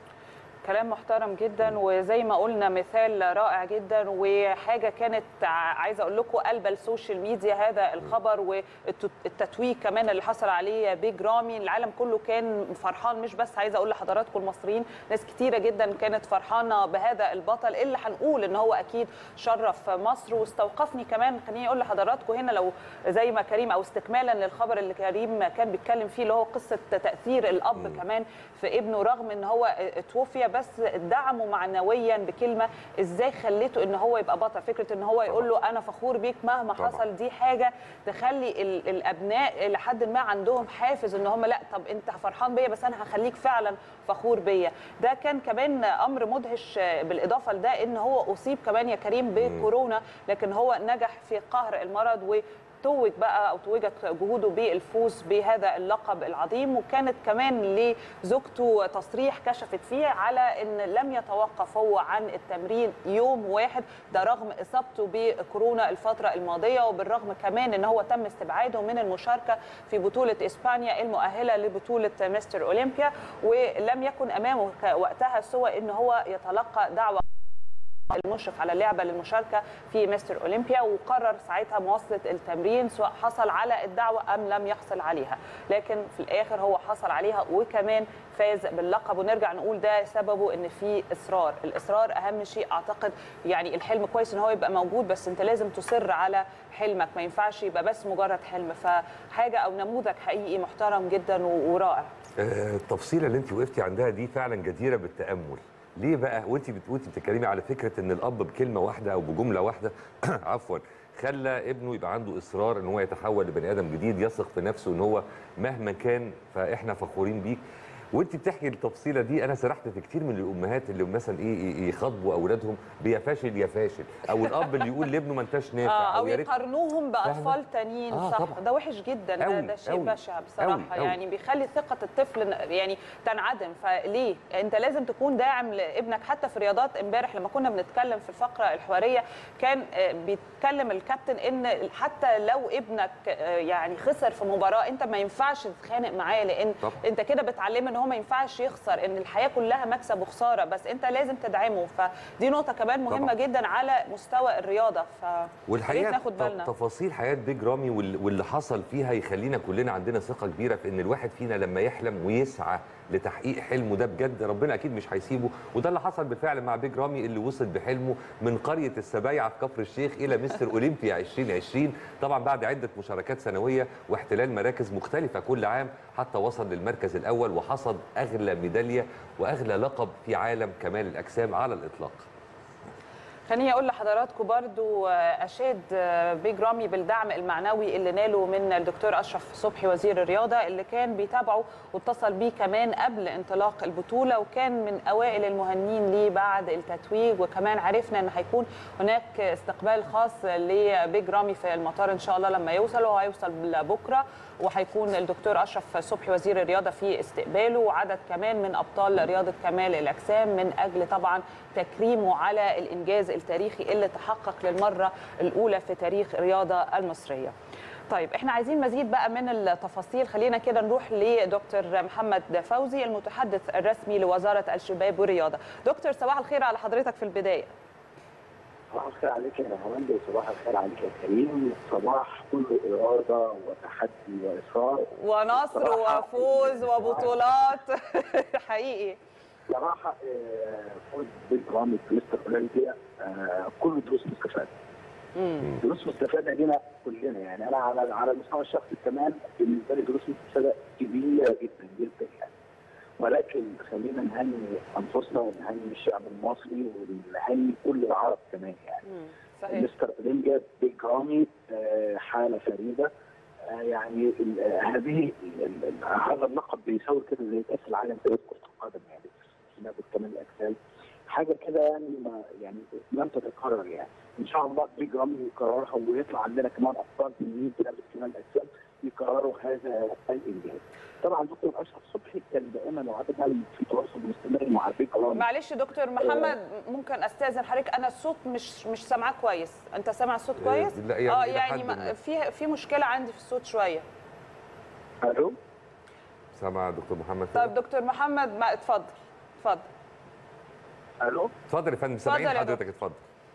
كلام محترم جدا وزي ما قلنا مثال رائع جدا وحاجه كانت ع- عايزه اقول لكم قلب السوشيال ميديا هذا الخبر والتتويج كمان اللي حصل عليه بيج رامي العالم كله كان فرحان مش بس عايزه اقول لحضراتكم المصريين ناس كتيره جدا كانت فرحانه بهذا البطل اللي هنقول ان هو اكيد شرف مصر واستوقفني كمان خليني اقول لحضراتكم هنا لو زي ما كريم او استكمالا للخبر اللي كريم كان بيتكلم فيه اللي هو قصه تاثير الاب كمان في ابنه رغم ان هو توفي بس دعمه معنويا بكلمه ازاي خليته ان هو يبقى بطل فكره ان هو يقول له انا فخور بيك مهما طبعاً. حصل دي حاجه تخلي ال- الابناء لحد ما عندهم حافز ان هم لا طب انت فرحان بيا بس انا هخليك فعلا فخور بيا ده كان كمان امر مدهش بالاضافه لده ان هو اصيب كمان يا كريم بكورونا لكن هو نجح في قهر المرض و توج بقى او توجت جهوده بالفوز بهذا اللقب العظيم وكانت كمان لزوجته تصريح كشفت فيه على ان لم يتوقف هو عن التمرين يوم واحد ده رغم اصابته بكورونا الفتره الماضيه وبالرغم كمان ان هو تم استبعاده من المشاركه في بطوله اسبانيا المؤهله لبطوله مستر اولمبيا ولم يكن امامه ك- وقتها سوى ان هو يتلقى دعوه المشرف على اللعبه للمشاركه في مستر اولمبيا وقرر ساعتها مواصله التمرين سواء حصل على الدعوه ام لم يحصل عليها لكن في الاخر هو حصل عليها وكمان فاز باللقب ونرجع نقول ده سببه ان في اصرار الاصرار اهم شيء اعتقد يعني الحلم كويس ان هو يبقى موجود بس انت لازم تصر على حلمك ما ينفعش يبقى بس مجرد حلم فحاجه او نموذج حقيقي محترم جدا و- ورائع آه، التفصيله اللي انت وقفتي عندها دي فعلا جديره بالتامل ليه بقى وانت بت- وانت بتتكلمي على فكره ان الاب بكلمه واحده او بجمله واحده عفوا خلى ابنه يبقى عنده اصرار ان هو يتحول لبني ادم جديد يثق في نفسه ان هو مهما كان فاحنا فخورين بيك وانت بتحكي التفصيله دي انا سرحت في كتير من الامهات اللي مثلا ايه إيه يخاطبوا اولادهم بيا فاشل يا فاشل او الاب اللي يقول لابنه ما انتش نافع آه او يا ريت يقارنوهم باطفال فاهمة؟ تانيين آه، صح طبعاً. ده وحش جدا ده, أوي، ده شيء أوي، بشع بصراحه أوي، أوي. يعني بيخلي ثقه الطفل ن- يعني تنعدم فليه انت لازم تكون داعم لابنك حتى في رياضات امبارح لما كنا بنتكلم في الفقره الحواريه كان آه، بيتكلم الكابتن ان حتى لو ابنك آه، يعني خسر في مباراه انت ما ينفعش تتخانق معاه لان طبعاً. انت كده بتعلمه ان هو ما ينفعش يخسر ان الحياه كلها مكسب وخساره بس انت لازم تدعمه فدي نقطه كمان مهمه طبعاً. جدا على مستوى الرياضه ف والحقيقه ناخد ت- بالنا تفاصيل حياه بيج رامي وال- واللي حصل فيها يخلينا كلنا عندنا ثقه كبيره في ان الواحد فينا لما يحلم ويسعى لتحقيق حلمه ده بجد ربنا اكيد مش هيسيبه وده اللي حصل بالفعل مع بيج رامي اللي وصل بحلمه من قريه السبايعه في كفر الشيخ الى مستر اولمبيا 2020 طبعا بعد عده مشاركات سنويه واحتلال مراكز مختلفه كل عام حتى وصل للمركز الاول وحصد اغلى ميداليه واغلى لقب في عالم كمال الاجسام على الاطلاق خليني اقول لحضراتكم برضو آه، اشاد آه، بيج رامي بالدعم المعنوي اللي ناله من الدكتور اشرف صبحي وزير الرياضه اللي كان بيتابعه واتصل بيه كمان قبل انطلاق البطوله وكان من اوائل المهنين ليه بعد التتويج وكمان عرفنا ان هيكون هناك استقبال خاص لبيج رامي في المطار ان شاء الله لما يوصل وهو هيوصل بكره وهيكون الدكتور اشرف صبحي وزير الرياضه في استقباله وعدد كمان من ابطال رياضه كمال الاجسام من اجل طبعا تكريمه على الانجاز التاريخي اللي تحقق للمره الاولى في تاريخ الرياضه المصريه. طيب احنا عايزين مزيد بقى من التفاصيل خلينا كده نروح لدكتور محمد فوزي المتحدث الرسمي لوزاره الشباب والرياضه. دكتور صباح الخير على حضرتك في البدايه. صباح الخير عليك يا هوند وصباح الخير عليك يا كريم صباح كله إرادة وتحدي وإصرار ونصر صراحة وفوز وبطولات حقيقي صراحة آه، فوز بالرامي في مستر أولمبيا آه، كله دروس مستفادة دروس مستفادة لنا كلنا يعني أنا على على المستوى الشخصي كمان بالنسبة لي دروس مستفادة كبيرة جدا جدا يعني ولكن خلينا نهني أنفسنا ونهني الشعب المصري ونهني كل العرب كمان يعني صحيح مستر اولمبيا بيج رامي آه، حاله فريده آه، يعني ال- آه، هذه ال- ال- هذا اللقب بيساوي كده زي كاس العالم في كره القدم يعني في لعبه كمال الاجسام حاجه كده يعني ما يعني لم تتكرر يعني ان شاء الله بيج رامي يكررها ويطلع عندنا كمان ابطال تنين في لعبه كمال الاجسام يكرروا هذا الانجاز. طبعا دكتور اشرف صبحي كان دائما وابدا في تواصل مستمر مع بيج رامي معلش دكتور محمد ممكن استاذن حضرتك انا الصوت مش مش سامعاه كويس انت سامع الصوت آه، كويس لا، يعني اه إلى يعني حد ما- ما. في في مشكله عندي في الصوت شويه الو سامع دكتور محمد طيب دكتور محمد ما اتفضل اتفضل الو اتفضل يا فندم سامعين اتفضل يا حضرتك اتفضل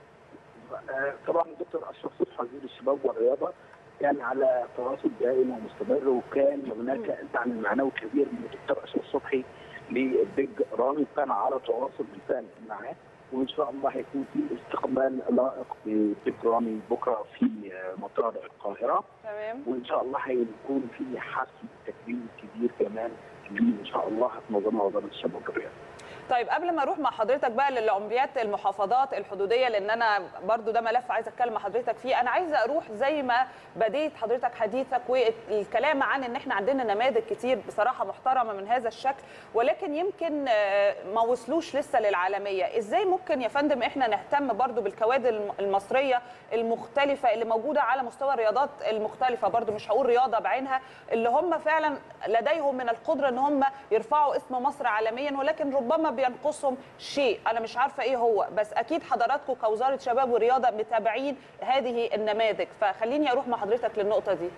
آه، طبعا الدكتور اشرف صبحي وزير الشباب والرياضه كان على تواصل دائم ومستمر وكان هناك دعم معنوي كبير من الدكتور اشرف صبحي للبيج رامي كان على تواصل بالفعل معاه وان شاء الله هيكون في استقبال لائق لبيج رامي بكره في آه، مطار القاهره تمام وان شاء الله هيكون في حفل تكريم كبير كمان ليه ان شاء الله هتنظمها وزاره الشباب والرياضه. طيب قبل ما اروح مع حضرتك بقى للعمريات المحافظات الحدوديه لان انا برضو ده ملف عايزه اتكلم مع حضرتك فيه انا عايزه اروح زي ما بديت حضرتك حديثك والكلام عن ان احنا عندنا نماذج كتير بصراحه محترمه من هذا الشكل ولكن يمكن آه، ما وصلوش لسه للعالميه ازاي ممكن يا فندم احنا نهتم برضو بالكوادر الم- المصريه المختلفه اللي موجوده على مستوى الرياضات المختلفه برضو مش هقول رياضه بعينها اللي هم فعلا لديهم من القدره ان هم يرفعوا اسم مصر عالميا ولكن ربما بينقصهم شيء انا مش عارفه ايه هو بس اكيد حضراتكم كوزاره شباب ورياضه متابعين هذه النماذج فخليني اروح مع حضرتك للنقطه دي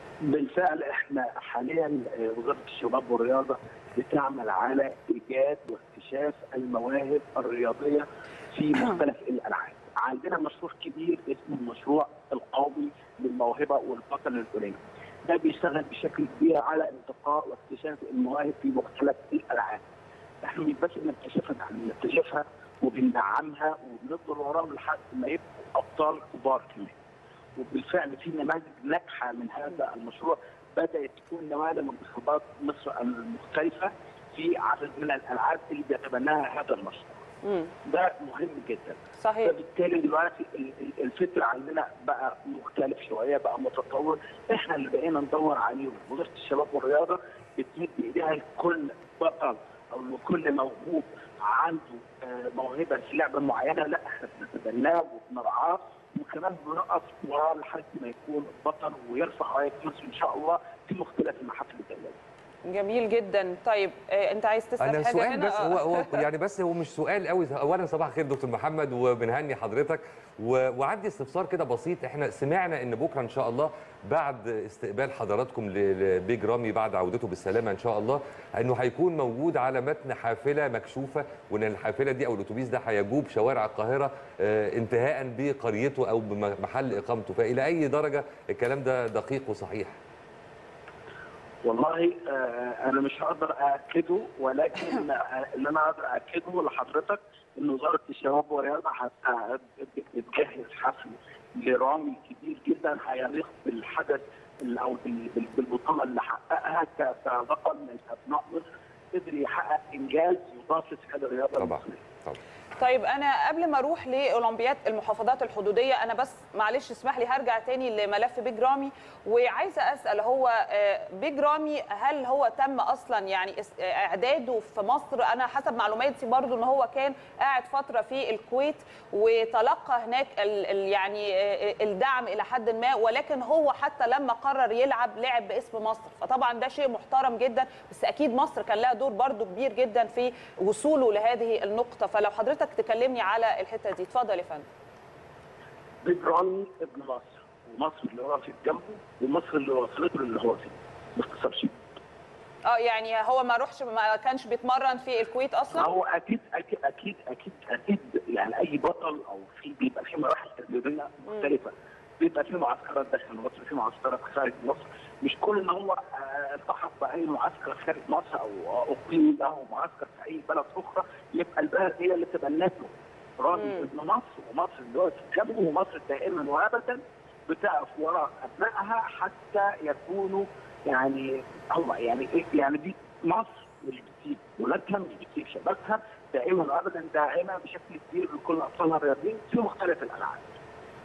بالفعل احنا حاليا آه، وزاره الشباب والرياضه بتعمل على ايجاد واكتشاف المواهب الرياضيه في مختلف الالعاب. عندنا مشروع كبير اسمه المشروع القومي للموهبه والبطل الاولمبي. ده بيشتغل بشكل كبير على انتقاء واكتشاف المواهب في مختلف الالعاب. احنا مش بس بنكتشفها احنا بنكتشفها وبندعمها وبنفضل وراهم لحد ما يبقوا ابطال كبار كمان. وبالفعل في نماذج ناجحه من هذا المشروع بدات تكون نواه منتخبات مصر المختلفه في عدد من الالعاب اللي بيتبناها هذا المشروع. امم ده مهم جدا. صحيح فبالتالي دلوقتي ال- ال- الفكر عندنا بقى مختلف شويه بقى متطور احنا اللي بقينا ندور عليهم وزاره الشباب والرياضه بتمد ايديها لكل بطل او لكل موهوب عنده آه، موهبه في لعبه معينه لا احنا بنتبناه وبنرعاه وكمان بنقف وراه لحد ما يكون بطل ويرفع رايه مصر ان شاء الله في مختلف المحافل الدوليه. جميل جدا طيب آه، انت عايز تسال انا حاجه سؤال هنا بس آه. هو هو يعني بس هو مش سؤال قوي اولا صباح الخير دكتور محمد وبنهني حضرتك و- وعندي استفسار كده بسيط احنا سمعنا ان بكره ان شاء الله بعد استقبال حضراتكم ل- لبيج رامي بعد عودته بالسلامه ان شاء الله انه هيكون موجود على متن حافله مكشوفه وان الحافله دي او الاتوبيس ده هيجوب شوارع القاهره آه، انتهاء بقريته او بمحل اقامته فالى اي درجه الكلام ده دقيق وصحيح والله آه، انا مش هقدر اكده ولكن آه، اللي انا اقدر اكده لحضرتك ان وزاره الشباب والرياضه هت- بتجهز حفل لرامي كبير جدا هيليق بالحدث ال- او بال- بال- بالبطوله اللي حققها ك- كبطل من ابناء مصر قدر يحقق انجاز يضاف لسكان الرياضه طبعا المصريه. طبعا طيب انا قبل ما اروح لاولمبياد المحافظات الحدوديه انا بس معلش اسمح لي هرجع تاني لملف بيج رامي وعايزه اسال هو آه، بيج رامي هل هو تم اصلا يعني اس- آه، اعداده في مصر انا حسب معلوماتي برضو ان هو كان قاعد فتره في الكويت وتلقى هناك ال ال يعني آه، الدعم الى حد ما ولكن هو حتى لما قرر يلعب لعب باسم مصر فطبعا ده شيء محترم جدا بس اكيد مصر كان لها دور برضو كبير جدا في وصوله لهذه النقطه فلو حضرتك تكلمني على الحته دي اتفضل يا فندم بيج رامي ابن مصر ومصر اللي هو في جنبه ومصر اللي وصلته اللي هو فيه باختصار شديد. اه يعني هو ما روحش ما كانش بيتمرن في الكويت اصلا هو اكيد اكيد اكيد اكيد اكيد يعني اي بطل او في بيبقى في مراحل تدريبيه مختلفه بيبقى في معسكرات داخل مصر في معسكرات خارج مصر مش كل ما هو آه، التحق باي معسكر خارج مصر او اقيم له معسكر في اي بلد اخرى يبقى البلد هي اللي تبنته راجل مم. ابن مصر ومصر اللي هو جنبه ومصر دائما وابدا بتقف وراء ابنائها حتى يكونوا يعني هو يعني ايه يعني دي مصر مش بتسيب ولادها مش بتسيب شبابها دائما وابدا داعمه بشكل كبير لكل اطفالها الرياضيين في مختلف الالعاب.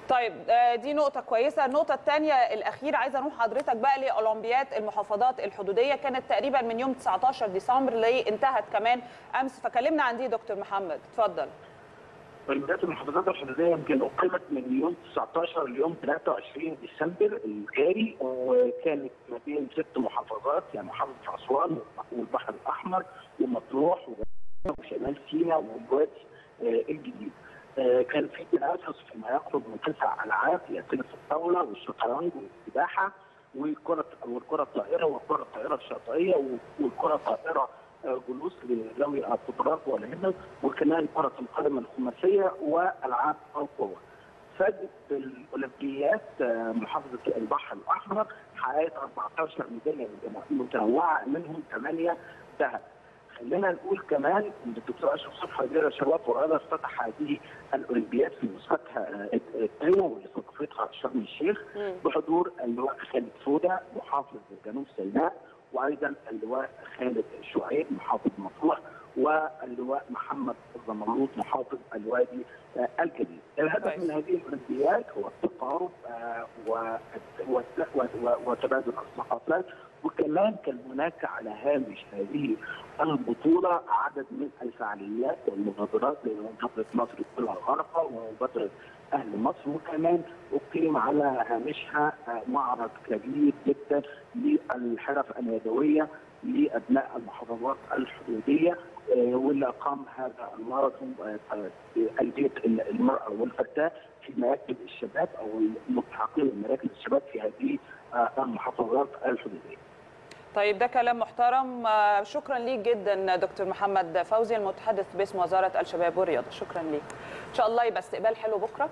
طيب آه، دي نقطة كويسة، النقطة الثانية الأخيرة عايزة أروح حضرتك بقى لأولمبياد المحافظات الحدودية كانت تقريبا من يوم 19 ديسمبر اللي انتهت كمان أمس فكلمنا عن دي دكتور محمد، اتفضل. اولمبياد المحافظات الحدوديه يمكن اقيمت من يوم 19 ليوم 23 ديسمبر الجاري وكانت ما بين ست محافظات يعني محافظه اسوان والبحر الاحمر ومطروح وشمال سيناء والوادي آه، الجديد. آه، كان في تنافس فيما يقرب من تسع العاب هي تنس الطاوله والشطرنج والسباحه والكره والكره الطائره والكره الطائره الشاطئيه والكره الطائره آه، جلوس لذوي القدرات والهمم وكمان كره القدم الخماسيه والعاب القوه. فازت بالاولمبيات آه، محافظه البحر الاحمر حققت 14 ميداليه متنوعه منهم 8 ذهب. خلينا نقول كمان ان الدكتور اشرف صبحي وزير الشباب والرياضه افتتح هذه الاولمبياد في نسختها آه، الثانيه واللي استضافتها شرم الشيخ بحضور اللواء خالد فوده محافظ جنوب سيناء وايضا اللواء خالد شعيب محافظ مطروح واللواء محمد الزمرود محافظ الوادي آه، الجديد. الهدف كويس. من هذه الاولمبياد هو التقارب آه، و- و- و- وتبادل الثقافات وكمان كان هناك على هامش هذه البطوله عدد من الفعاليات والمبادرات زي مبادره مصر كلها غرقه ومبادره اهل مصر وكمان اقيم على هامشها آه، معرض كبير جدا للحرف اليدويه لابناء المحافظات الحدوديه آه، واللي قام هذا الماراثون آه، آه، بألبية المرأة والفتاة في مراكز الشباب أو الملتحقين بمراكز الشباب في هذه آه، المحافظات الحدودية. طيب ده كلام محترم آه، شكرا ليك جدا دكتور محمد فوزي المتحدث باسم وزاره الشباب والرياضه شكرا ليك ان شاء الله يبقى استقبال حلو بكره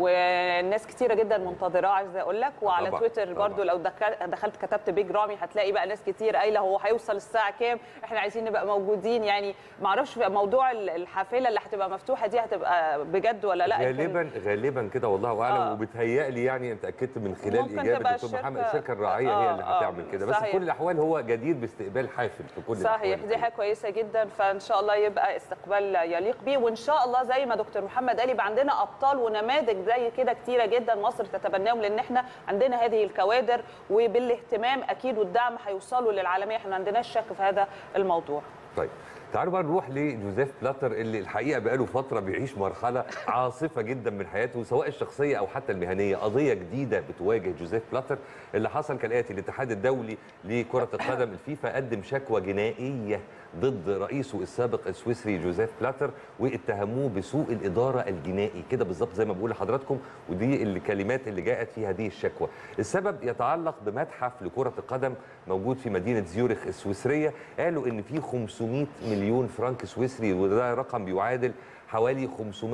والناس كتيره جدا منتظراه عايزه اقول لك وعلى طبعاً، تويتر طبعاً. برضو لو دخل- دخلت كتبت بيج رامي هتلاقي بقى ناس كتير قايله هو هيوصل الساعه كام احنا عايزين نبقى موجودين يعني ما اعرفش بقى موضوع ال- الحافله اللي هتبقى مفتوحه دي هتبقى بجد ولا لا يمكن- غالبا غالبا كده والله اعلم آه. وبتهيألي يعني انت اكدت من خلال ممكن اجابه تبقى دكتور محمد الشركة- الشركه الراعيه هي اللي آه، آه، هتعمل كده بس صحيح. في كل الاحوال هو جديد باستقبال حافل في كل صحيح الأحوال. دي حاجه كويسه جدا فان شاء الله يبقى استقبال يليق بيه وان شاء الله زي ما دكتور محمد قال يبقى عندنا ابطال ونماذج زي كده كتيره جدا مصر تتبناهم لان احنا عندنا هذه الكوادر وبالاهتمام اكيد والدعم هيوصلوا للعالميه احنا ما عندناش شك في هذا الموضوع طيب تعالوا بقى نروح لجوزيف بلاتر اللي الحقيقه بقاله فتره بيعيش مرحله عاصفه جدا من حياته سواء الشخصيه او حتى المهنيه قضيه جديده بتواجه جوزيف بلاتر اللي حصل كالاتي الاتحاد الدولي لكره القدم الفيفا قدم شكوى جنائيه ضد رئيسه السابق السويسري جوزيف بلاتر واتهموه بسوء الاداره الجنائي كده بالظبط زي ما بقول لحضراتكم ودي الكلمات اللي جاءت في هذه الشكوى السبب يتعلق بمتحف لكره القدم موجود في مدينه زيورخ السويسريه قالوا ان في 500 مليون فرنك سويسري وده رقم بيعادل حوالي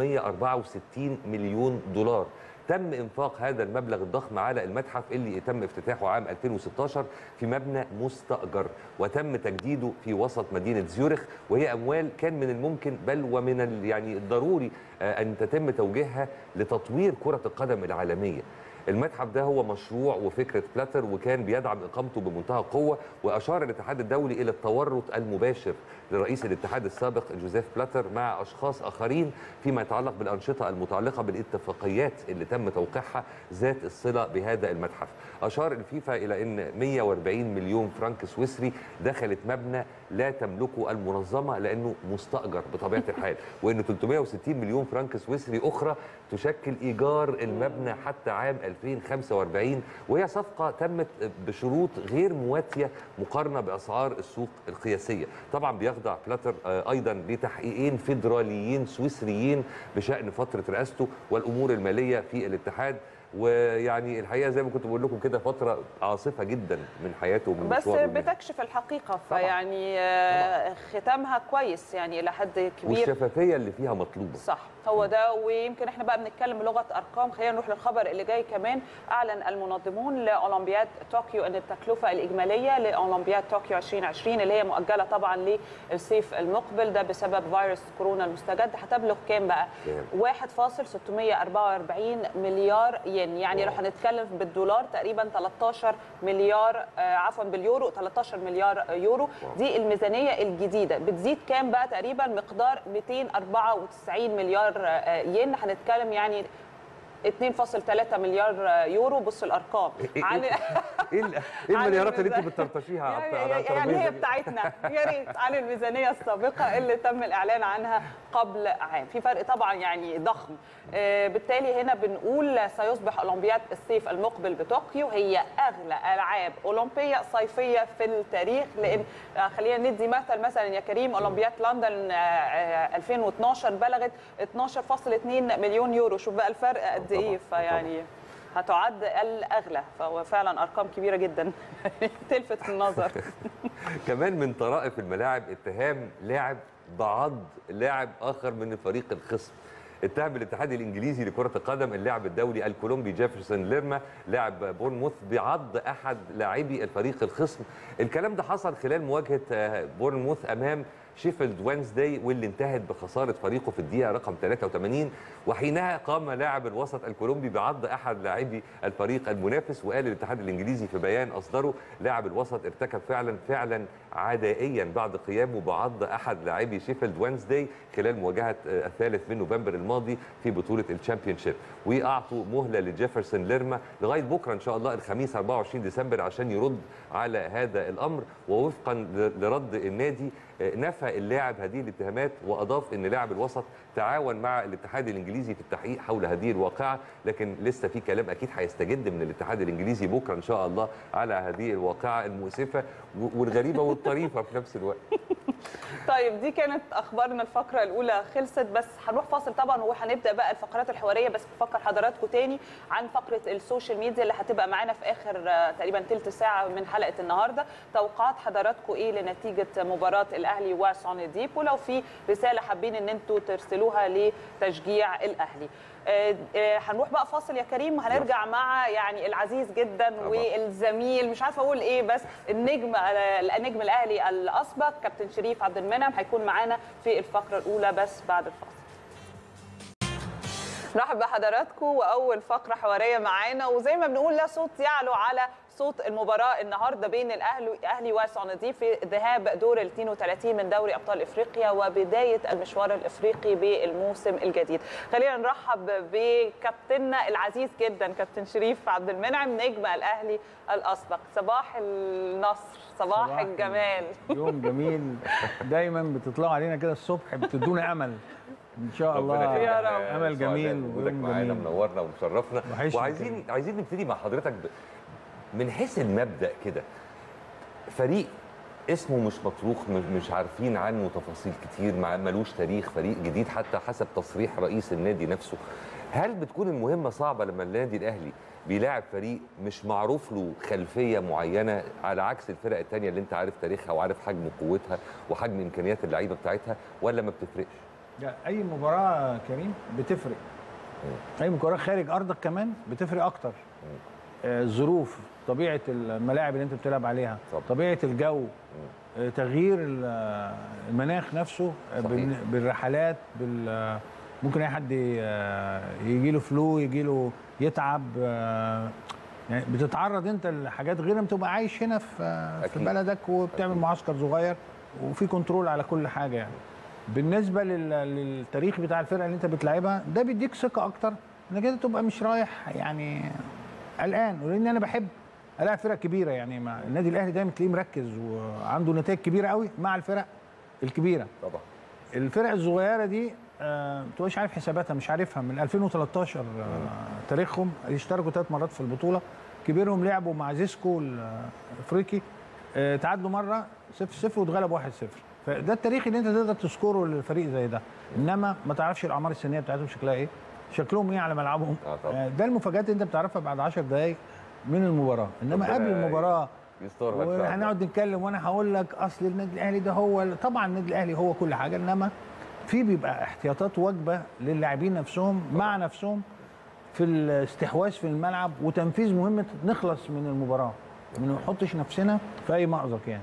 564 مليون دولار تم انفاق هذا المبلغ الضخم على المتحف اللي تم افتتاحه عام 2016 في مبنى مستأجر وتم تجديده في وسط مدينة زيورخ وهي أموال كان من الممكن بل ومن ال- يعني الضروري آه، أن تتم توجيهها لتطوير كرة القدم العالمية المتحف ده هو مشروع وفكره بلاتر وكان بيدعم اقامته بمنتهى القوه واشار الاتحاد الدولي الى التورط المباشر لرئيس الاتحاد السابق جوزيف بلاتر مع اشخاص اخرين فيما يتعلق بالانشطه المتعلقه بالاتفاقيات اللي تم توقيعها ذات الصله بهذا المتحف. اشار الفيفا الى ان 140 مليون فرنك سويسري دخلت مبنى لا تملكه المنظمه لانه مستاجر بطبيعه الحال وان 360 مليون فرنك سويسري اخرى تشكل ايجار المبنى حتى عام 2045 وهي صفقه تمت بشروط غير مواتيه مقارنه باسعار السوق القياسيه طبعا بيخضع بلاتر آه، ايضا لتحقيقين فيدراليين سويسريين بشان فتره رئاسته والامور الماليه في الاتحاد ويعني الحقيقه زي ما كنت بقول لكم كده فتره عاصفه جدا من حياته ومن بس مشواره المهني. بتكشف الحقيقه طبعاً. فيعني آه، ختامها كويس يعني الى حد كبير والشفافيه اللي فيها مطلوبه صح هو ده ويمكن احنا بقى بنتكلم بلغه ارقام خلينا نروح للخبر اللي جاي كمان اعلن المنظمون لاولمبياد طوكيو ان التكلفه الاجماليه لاولمبياد طوكيو 2020 اللي هي مؤجله طبعا للصيف المقبل ده بسبب فيروس كورونا المستجد هتبلغ كام بقى؟ كام؟ 1.644 مليار ين يعني لو هنتكلم بالدولار تقريبا 13 مليار آه، عفوا باليورو 13 مليار يورو دي الميزانيه الجديده بتزيد كام بقى تقريبا مقدار 294 مليار آه، ين هنتكلم يعني 2.3 مليار يورو بص الارقام إيه- عن ايه ال- ايه عن المليارات اللي انت الميزان- بتطرطشيها على يعني, على يعني الترابيزة هي دي؟ بتاعتنا يا ريت عن الميزانيه السابقه اللي تم الاعلان عنها قبل عام في فرق طبعا يعني ضخم آه، بالتالي هنا بنقول سيصبح اولمبياد الصيف المقبل بطوكيو هي اغلى العاب اولمبيه صيفيه في التاريخ لان آه، خلينا ندي مثل مثلا يا كريم اولمبياد لندن آه، آه، 2012 بلغت 12.2 مليون يورو شوف بقى الفرق قد طبعاً، ايه فيعني هتعد الاغلى فهو فعلا ارقام كبيره جدا تلفت النظر كمان من طرائف الملاعب اتهام لاعب بعض لاعب اخر من الفريق الخصم اتهم الاتحاد الانجليزي لكره القدم اللاعب الدولي الكولومبي جيفرسون ليرما لاعب بورنموث بعض احد لاعبي الفريق الخصم الكلام ده حصل خلال مواجهه آه، بورنموث امام شيفيلد وينزداي واللي انتهت بخساره فريقه في الدقيقه رقم 83 وحينها قام لاعب الوسط الكولومبي بعض احد لاعبي الفريق المنافس وقال الاتحاد الانجليزي في بيان اصدره لاعب الوسط ارتكب فعلا فعلا عدائيا بعد قيامه بعض احد لاعبي شيفيلد وينزداي خلال مواجهه آه، الثالث من نوفمبر الماضي في بطوله الشامبيونشيب واعطوا مهله لجيفرسون ليرما لغايه بكره ان شاء الله الخميس 24 ديسمبر عشان يرد على هذا الامر ووفقا ل- لرد النادي آه، نفى اللاعب هذه الاتهامات واضاف ان لاعب الوسط تعاون مع الاتحاد الانجليزي في التحقيق حول هذه الواقعه لكن لسه في كلام اكيد هيستجد من الاتحاد الانجليزي بكره ان شاء الله على هذه الواقعه المؤسفه و- والغريبه والطريفه في نفس الوقت طيب دي كانت اخبارنا الفقره الاولى خلصت بس هنروح فاصل طبعا وهنبدا بقى الفقرات الحواريه بس بفكر حضراتكم تاني عن فقره السوشيال ميديا اللي هتبقى معانا في اخر آه، تقريبا ثلث ساعه من حلقه النهارده توقعات حضراتكم ايه لنتيجه مباراه الاهلي وسون ديب ولو في رساله حابين ان انتوا ترسلوها لتشجيع الاهلي آه، آه، هنروح بقى فاصل يا كريم وهنرجع مع يعني العزيز جدا طبعا. والزميل مش عارفه اقول ايه بس النجم آه، النجم الاهلي الاسبق كابتن شريف عبد المنعم هيكون معانا في الفقره الاولى بس بعد الفاصل نرحب بحضراتكم واول فقره حواريه معانا وزي ما بنقول لا صوت يعلو على صوت المباراه النهارده بين الاهلي الاهلي وسعودي في ذهاب دور ال 32 من دوري ابطال افريقيا وبدايه المشوار الافريقي بالموسم الجديد. خلينا نرحب بكابتننا العزيز جدا كابتن شريف عبد المنعم نجم الاهلي الاسبق صباح النصر صباح, صباح الجمال يوم جميل دايما بتطلعوا علينا كده الصبح بتدونا امل ان شاء الله ربنا يا يخليك. رب. إحنا امل سعداء جميل بوجودك ويوم معانا جميل. منورنا ومشرفنا وحشني وعايزين عايزين نبتدي مع حضرتك ب... من حيث المبدا كده فريق اسمه مش مطروح مش- مش عارفين عنه تفاصيل كتير مع ملوش تاريخ فريق جديد حتى حسب تصريح رئيس النادي نفسه هل بتكون المهمه صعبه لما النادي الاهلي بيلاعب فريق مش معروف له خلفيه معينه على عكس الفرق التانية اللي انت عارف تاريخها وعارف حجم قوتها وحجم امكانيات اللعيبه بتاعتها ولا ما بتفرقش لا، اي مباراه يا كريم بتفرق اي مباراه خارج ارضك كمان بتفرق اكتر آه، الظروف طبيعه الملاعب اللي انت بتلعب عليها طبعا. طبيعه الجو آه، تغيير ال- آه، المناخ نفسه آه، صحيح. بال- بالرحلات بال آه، ممكن اي حد يجي له فلو يجي له يتعب آه، يعني بتتعرض انت لحاجات غير ما تبقى عايش هنا في آه، في أكيد. بلدك وبتعمل معسكر صغير وفي كنترول على كل حاجه يعني بالنسبه لل- للتاريخ بتاع الفرقه اللي انت بتلعبها ده بيديك ثقه اكتر انك انت تبقى مش رايح يعني قلقان ولان انا بحب العب فرق كبيره يعني مع النادي الاهلي دايما تلاقيه مركز وعنده نتائج كبيره قوي مع الفرق الكبيره طبعا الفرق الصغيره دي آه، ما تبقاش عارف حساباتها مش عارفها من 2013 آه، تاريخهم اشتركوا ثلاث مرات في البطوله كبيرهم لعبوا مع زيسكو الافريقي آه، تعادلوا مره 0 0 واتغلبوا 1 0 فده التاريخ اللي انت تقدر تذكره للفريق زي ده انما ما تعرفش الاعمار السنيه بتاعتهم شكلها ايه شكلهم ايه على ملعبهم آه، طبعا. آه، ده المفاجات اللي انت بتعرفها بعد 10 دقائق من المباراه انما ربنا قبل المباراه يسترها إن شاء الله. وهنقعد نتكلم وانا هقول لك اصل النادي الاهلي ده هو طبعا النادي الاهلي هو كل حاجه انما في بيبقى احتياطات واجبه للاعبين نفسهم مع نفسهم في الاستحواذ في الملعب وتنفيذ مهمه نخلص من المباراه ما نحطش نفسنا في اي مأزق يعني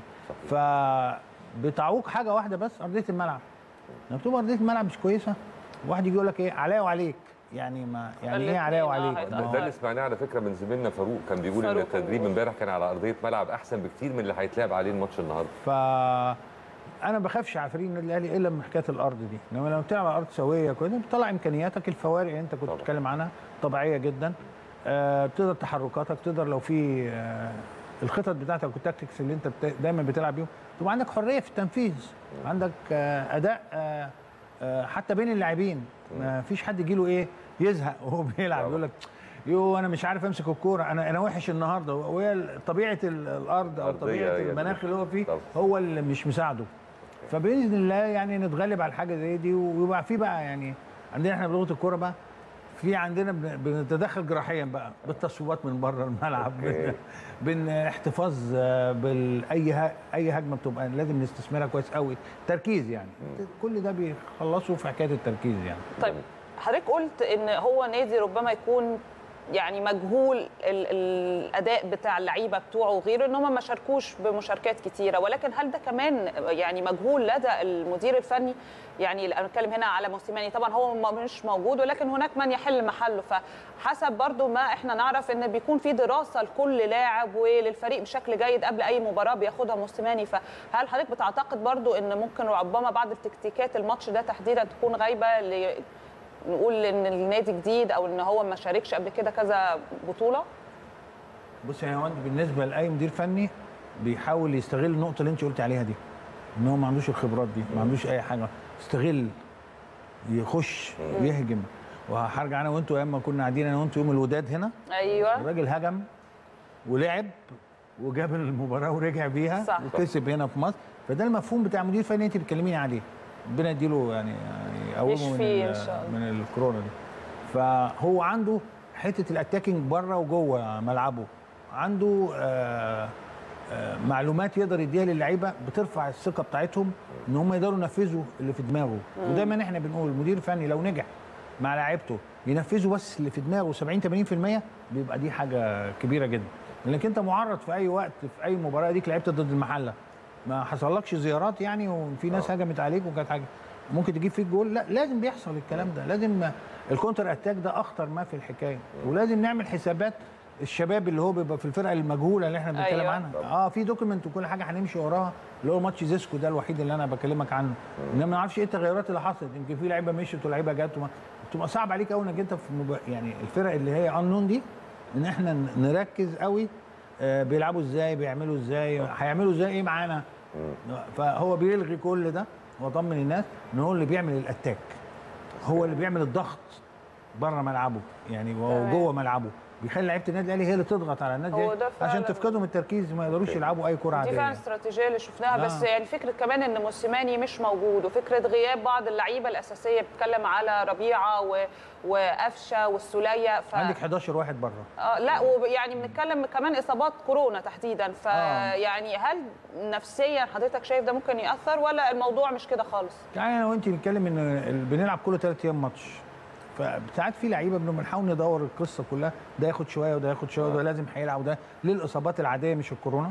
فبتعوق حاجه واحده بس ارضيه الملعب لما بتبقى ارضيه الملعب مش كويسه واحد يجي يقول لك ايه عليا وعليك يعني ما يعني ايه عليا الاتنين، آه، وعليك هيتأثر. ما هو- ده اللي سمعناه على فكره من زميلنا فاروق كان بيقول ان فاروق كان التدريب بيقول. امبارح كان على ارضيه ملعب احسن بكتير من اللي هيتلعب عليه الماتش النهارده ف انا ما بخافش على فريق النادي الاهلي الا من حكايه الارض دي انما لما بتلعب على ارض سويه كده بتطلع امكانياتك الفوارق اللي انت كنت طبعا. بتتكلم عنها طبيعيه جدا آه بتقدر تحركاتك تقدر لو في آه الخطط بتاعتك والتكتكس اللي انت بت... دايما بتلعب بيهم تبقى عندك حريه في التنفيذ عندك آه اداء آه آه حتى بين اللاعبين ما فيش حد يجي له ايه يزهق وهو بيلعب يقول لك يو انا مش عارف امسك الكوره انا انا وحش النهارده وهي طبيعه ال- الارض او أرضية طبيعه هي المناخ اللي هو فيه طبعا. هو اللي مش مساعده فباذن الله يعني نتغلب على حاجه زي دي ويبقى في بقى يعني عندنا احنا بلغه الكوره بقى في عندنا بن- بنتدخل جراحيا بقى بالتصويبات من بره الملعب أوكي. بن احتفاظ آه، بالاي ه- اي هجمه بتبقى لازم نستثمرها كويس قوي تركيز يعني كل ده بيخلصوا في حكايه التركيز يعني طيب حضرتك قلت ان هو نادي ربما يكون يعني مجهول ال- الاداء بتاع اللعيبه بتوعه وغيره ان هم ما شاركوش بمشاركات كتيره ولكن هل ده كمان يعني مجهول لدى المدير الفني يعني انا بتكلم هنا على موسيماني طبعا هو م- مش موجود ولكن هناك من يحل محله فحسب برضو ما احنا نعرف ان بيكون في دراسه لكل لاعب وللفريق بشكل جيد قبل اي مباراه بياخدها موسيماني فهل حضرتك بتعتقد برضو ان ممكن ربما بعض التكتيكات الماتش ده تحديدا تكون غايبه ل- نقول ان النادي جديد او ان هو ما شاركش قبل كده كذا بطوله بص يا هوند بالنسبه لاي مدير فني بيحاول يستغل النقطه اللي انت قلت عليها دي ان هو ما عندوش الخبرات دي ما عندوش اي حاجه يستغل يخش يهجم وهرجع انا وانتوا ايام ما كنا قاعدين انا وانتوا يوم الوداد هنا ايوه الراجل هجم ولعب وجاب المباراه ورجع بيها صح. وكسب هنا في مصر فده المفهوم بتاع مدير فني انت بتكلميني عليه ربنا يديله يعني يقومه من يشفيه ال- إن شاء الله. من الكورونا دي فهو عنده حته الاتاكينج بره وجوه ملعبه عنده آه آه معلومات يقدر يديها للعيبه بترفع الثقه بتاعتهم ان هم يقدروا ينفذوا اللي في دماغه ودايما احنا بنقول المدير الفني لو نجح مع لعيبته ينفذوا بس اللي في دماغه 70 80% بيبقى دي حاجه كبيره جدا لانك انت معرض في اي وقت في اي مباراه ديك لعبت ضد المحله ما حصلكش زيارات يعني وفي ناس هجمت عليك وكانت حاجه ممكن تجيب فيك جول لا لازم بيحصل الكلام ده لازم الكونتر اتاك ده اخطر ما في الحكايه ولازم نعمل حسابات الشباب اللي هو بيبقى في الفرقه المجهوله اللي احنا بنتكلم أيوة. عنها اه في دوكيمنت وكل حاجه هنمشي وراها اللي هو ماتش زيسكو ده الوحيد اللي انا بكلمك عنه انما ما نعرفش ايه التغيرات اللي حصلت يمكن في لعيبه مشيت ولعيبه جت وما- بتبقى صعب عليك قوي انك انت في مب... يعني الفرق اللي هي انون دي ان احنا ن- نركز قوي آه بيلعبوا ازاي بيعملوا ازاي هيعملوا ازاي ايه معانا فهو بيلغي كل ده وطمن الناس ان هو اللي بيعمل الاتاك هو اللي بيعمل الضغط بره ملعبه يعني وهو تمام. جوه ملعبه بيخلي لعيبه النادي الاهلي هي اللي تضغط على النادي هو الأهلي ده فعلاً. عشان تفقدهم التركيز ما يقدروش يلعبوا اي كره دي عاديه فعلا يعني. الاستراتيجيه اللي شفناها آه. بس يعني فكره كمان ان موسيماني مش موجود وفكره غياب بعض اللعيبه الاساسيه بتتكلم على ربيعه و... وقفشه والسوليه ف... عندك 11 واحد بره آه لا ويعني بنتكلم كمان اصابات كورونا تحديدا فيعني هل نفسيا حضرتك شايف ده ممكن ياثر ولا الموضوع مش كده خالص؟ يعني انا وانت بنتكلم ان ال- بنلعب كل ثلاث ايام ماتش فساعات في لعيبه بنبقى بنحاول ندور القصه كلها ده ياخد شويه وده ياخد شويه وده لازم هيلعب وده للاصابات العاديه مش الكورونا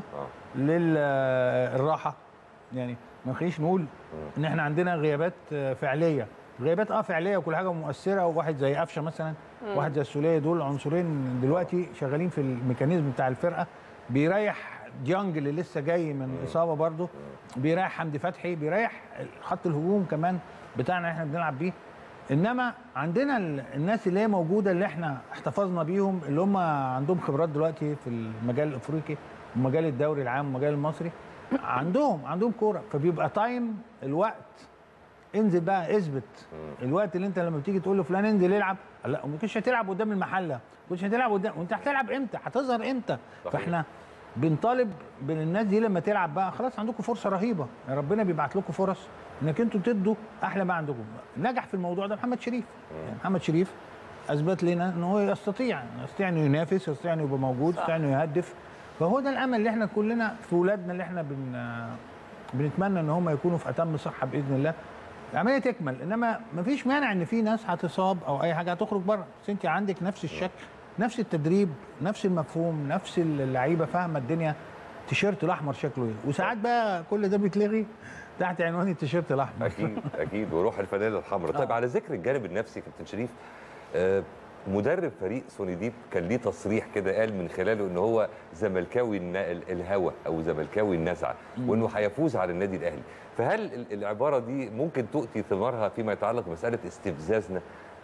للراحه يعني ما نخليش نقول ان احنا عندنا غيابات آه، فعليه غيابات اه فعليه وكل حاجه مؤثره وواحد زي قفشه مثلا واحد زي السوليه دول عنصرين دلوقتي شغالين في الميكانيزم بتاع الفرقه بيريح ديانج اللي لسه جاي من اصابه برده بيريح حمدي فتحي بيريح خط الهجوم كمان بتاعنا احنا بنلعب بيه انما عندنا ال- الناس اللي هي موجوده اللي احنا احتفظنا بيهم اللي هم عندهم خبرات دلوقتي في المجال الافريقي ومجال الدوري العام ومجال المصري عندهم عندهم كوره فبيبقى تايم الوقت انزل بقى اثبت الوقت اللي انت لما بتيجي تقول لفلان انزل العب لا وما كنتش هتلعب قدام المحله ما كنتش هتلعب قدام وانت هتلعب امتى هتظهر امتى صحيح. فاحنا بنطالب بالناس دي لما تلعب بقى خلاص عندكم فرصه رهيبه يعني ربنا بيبعت لكم فرص انك انتوا تدوا احلى ما عندكم نجح في الموضوع ده محمد شريف يعني محمد شريف اثبت لنا ان هو يستطيع يستطيع انه ينافس يستطيع انه يبقى موجود يستطيع انه يهدف فهو ده الامل اللي احنا كلنا في ولادنا اللي احنا بن بنتمنى ان هم يكونوا في اتم صحه باذن الله العمليه تكمل انما مفيش مانع ان في ناس هتصاب او اي حاجه هتخرج بره بس انت عندك نفس الشكل نفس التدريب نفس المفهوم نفس اللعيبه فاهمه الدنيا التيشيرت الاحمر شكله ايه وساعات بقى كل ده بيتلغي تحت عنوان التيشيرت الاحمر اكيد اكيد وروح الفانيلا الحمراء طيب على ذكر الجانب النفسي كابتن شريف آه، مدرب فريق سوني ديب كان ليه تصريح كده قال من خلاله ان هو زملكاوي الن- الهوى او زملكاوي النزعه وانه هيفوز على النادي الاهلي فهل ال- العباره دي ممكن تؤتي ثمارها فيما يتعلق بمساله استفزازنا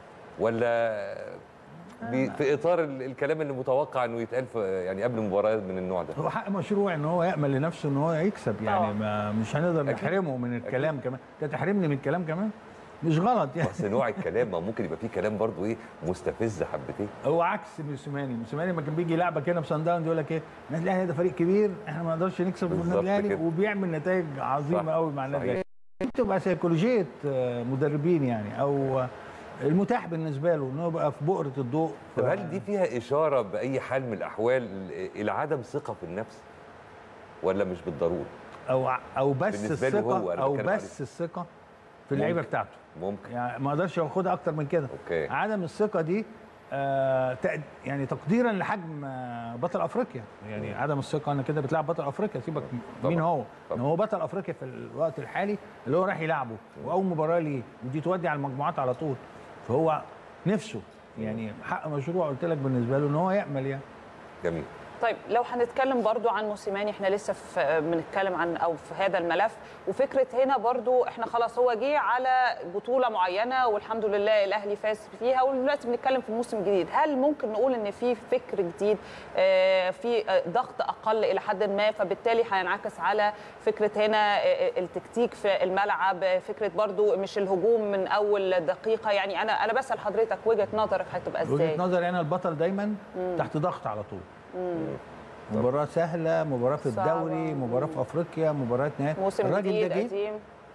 ولا بي- في اطار ال- الكلام اللي متوقع انه يتقال في يعني قبل مباريات من النوع ده هو حق مشروع ان هو يامل لنفسه ان هو يكسب يعني طبعا. ما مش هنقدر أكيد. نحرمه من الكلام كمان انت تحرمني من الكلام كمان مش غلط يعني بس نوع الكلام ما ممكن يبقى فيه كلام برضو ايه مستفز حبتين هو عكس موسيماني موسيماني لما كان بيجي يلعبك هنا في سان داونز يقول لك ايه النادي الاهلي ده فريق كبير احنا ما نقدرش نكسب في بالظبط النادي الاهلي كده. وبيعمل نتائج عظيمه صح. قوي مع النادي صحيح. الاهلي دي بتبقى سيكولوجيه آه، مدربين يعني او آه، المتاح بالنسبه له ان هو يبقى في بؤره الضوء طب ف- هل دي فيها اشاره باي حال من الاحوال الى عدم ثقه في النفس ولا مش بالضروره او ع- او بس بالنسبة له هو، الثقه أنا او بتكلم بس الثقه في اللعيبه ممكن. بتاعته ممكن يعني ما اقدرش اخدها اكتر من كده اوكي عدم الثقه دي آه تق- يعني تقديرا لحجم آه، بطل افريقيا يعني عدم الثقه انك كده بتلعب بطل افريقيا سيبك طبعاً. مين هو طبعاً. ان هو بطل افريقيا في الوقت الحالي اللي هو راح يلعبه واول مباراه ليه ودي تودي على المجموعات على طول فهو نفسه يعني حق مشروع قلت لك بالنسبه له ان هو يامل يعني جميل طيب لو هنتكلم برضو عن موسيماني احنا لسه في بنتكلم عن او في هذا الملف وفكره هنا برضو احنا خلاص هو جه على بطوله معينه والحمد لله الاهلي فاز فيها ودلوقتي بنتكلم في موسم جديد هل ممكن نقول ان في فكر جديد آه، في آه، ضغط اقل الى حد ما فبالتالي هينعكس على فكره هنا آه، التكتيك في الملعب آه، فكره برضو مش الهجوم من اول دقيقه يعني انا انا بسال حضرتك وجهه نظرك هتبقى ازاي وجهه نظري انا البطل دايما تحت ضغط على طول مباراة سهلة، مباراة في صعبة. الدوري، مباراة في افريقيا، مباراة نهائي موسم الراجل جديد ده جه قديم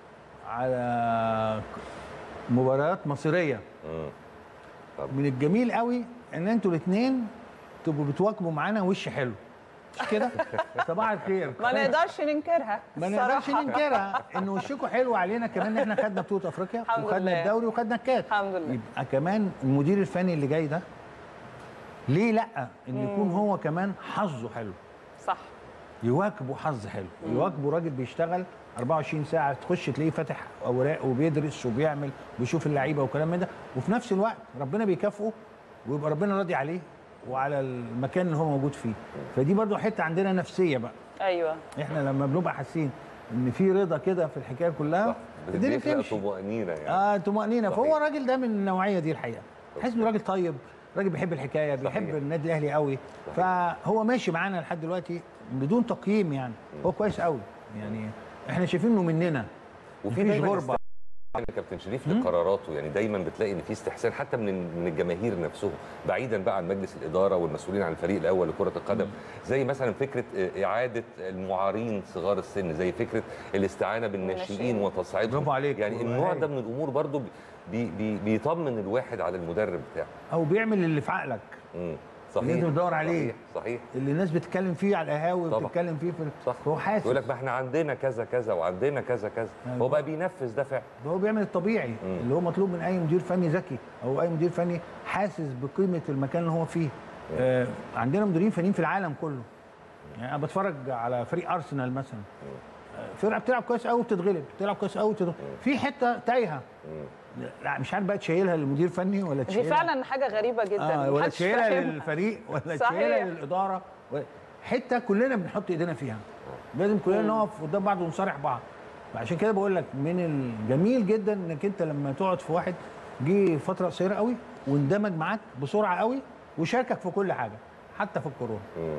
على مباريات مصيريه مم. من الجميل قوي ان انتوا الاثنين تبقوا بتواكبوا معانا وش حلو مش كده صباح الخير ما نقدرش ننكرها ما نقدرش الصراحة. ننكرها ان وشكم حلو علينا كمان ان احنا خدنا بطوله افريقيا الحمد وخدنا لله. الدوري وخدنا الكاس الحمد لله يبقى كمان المدير الفني اللي جاي ده ليه لا ان يكون هو كمان حظه حلو صح يواكبوا حظ حلو يواكبوا راجل بيشتغل 24 ساعه تخش تلاقيه فاتح اوراق وبيدرس وبيعمل وبيشوف اللعيبه وكلام من ده وفي نفس الوقت ربنا بيكافئه ويبقى ربنا راضي عليه وعلى المكان اللي هو موجود فيه فدي برضو حته عندنا نفسيه بقى ايوه احنا لما بنبقى حاسين ان في رضا كده في الحكايه كلها صح الدنيا بيخلق بتمشي طمأنينة يعني اه طمأنينة صحيح. فهو الراجل ده من النوعية دي الحقيقة تحس انه راجل طيب راجل بيحب الحكاية بيحب صحيح. النادي الأهلي قوي فهو ماشي معانا لحد دلوقتي بدون تقييم يعني هو كويس قوي يعني احنا شايفينه مننا وفي مفيش دايما غربة يعني كابتن شريف لقراراته يعني دايما بتلاقي ان في استحسان حتى من من الجماهير نفسهم بعيدا بقى عن مجلس الاداره والمسؤولين عن الفريق الاول لكره القدم زي مثلا فكره اعاده المعارين صغار السن زي فكره الاستعانه بالناشئين الناشئين. وتصعيدهم برافو عليك. يعني برافو النوع عليك. ده من الامور برضو بي بي بيطمن الواحد على المدرب بتاعه او بيعمل اللي في عقلك امم اللي انت بتدور عليه. صحيح صحيح اللي الناس بتتكلم فيه على القهاوي طبعا. وبتتكلم فيه في صح هو حاسس يقول لك ما احنا عندنا كذا كذا وعندنا كذا كذا أيوة. هو بقى بينفذ ده فعلا هو بيعمل الطبيعي اللي هو مطلوب من اي مدير فني ذكي او اي مدير فني حاسس بقيمه المكان اللي هو فيه آه عندنا مديرين فنيين في العالم كله يعني انا بتفرج على فريق ارسنال مثلا آه، فرقه بتلعب كويس قوي وبتتغلب بتلعب كويس قوي وبتتغلب في حته تايهه لا مش عارف بقى تشيلها للمدير فني ولا دي تشيلها فعلا حاجه غريبه جدا آه ولا محدش تشيلها فاهمها. للفريق ولا صحيح. تشيلها للاداره ولا- حته كلنا بنحط ايدينا فيها لازم كلنا نقف قدام بعض ونصارح بعض عشان كده بقول لك من الجميل جدا انك انت لما تقعد في واحد جه فتره قصيره قوي واندمج معاك بسرعه قوي وشاركك في كل حاجه حتى في الكورونا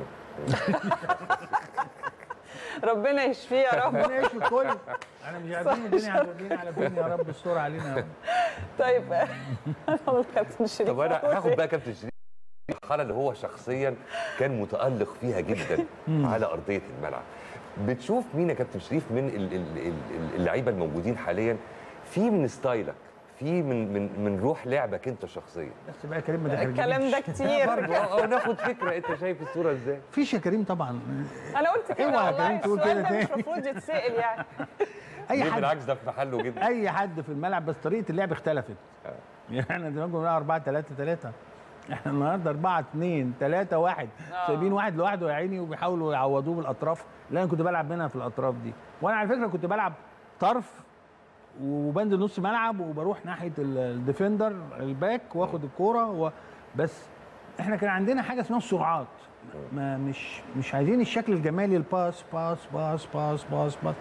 ربنا يشفيه يا رب ربنا يشفي الكل انا مش عارفين الدنيا هتودينا على فين يا رب استر علينا يا رب طيب انا اقول كابتن شريف طب انا أقول هاخد إيه؟ بقى كابتن شريف المرحله اللي هو شخصيا كان متالق فيها جدا على ارضيه الملعب بتشوف مين يا كابتن شريف من ال- ال- ال- اللعيبه الموجودين حاليا في من ستايلك في من من من روح لعبك انت شخصيا بس بقى يا كريم ما تحرجنيش. الكلام ده كتير اه آه، ناخد فكره انت شايف الصوره ازاي فيش يا كريم طبعا انا قلت كده اوعى والله كمان تقول السؤال كده ده مش تاني. المفروض يتسال يعني اي ليه حد بالعكس ده في محله جدا اي حد في الملعب بس طريقه اللعب اختلفت يعني احنا دلوقتي بنلعب 4 3 3 احنا النهارده 4 2 3 1 آه. سايبين واحد لوحده يا عيني وبيحاولوا يعوضوه بالاطراف اللي انا كنت بلعب منها في الاطراف دي وانا على فكره كنت بلعب طرف وبنزل نص ملعب وبروح ناحيه ال- الديفندر الباك واخد الكوره و... بس احنا كان عندنا حاجه اسمها السرعات ما مش مش عايزين الشكل الجمالي الباس باس باس باس باس باس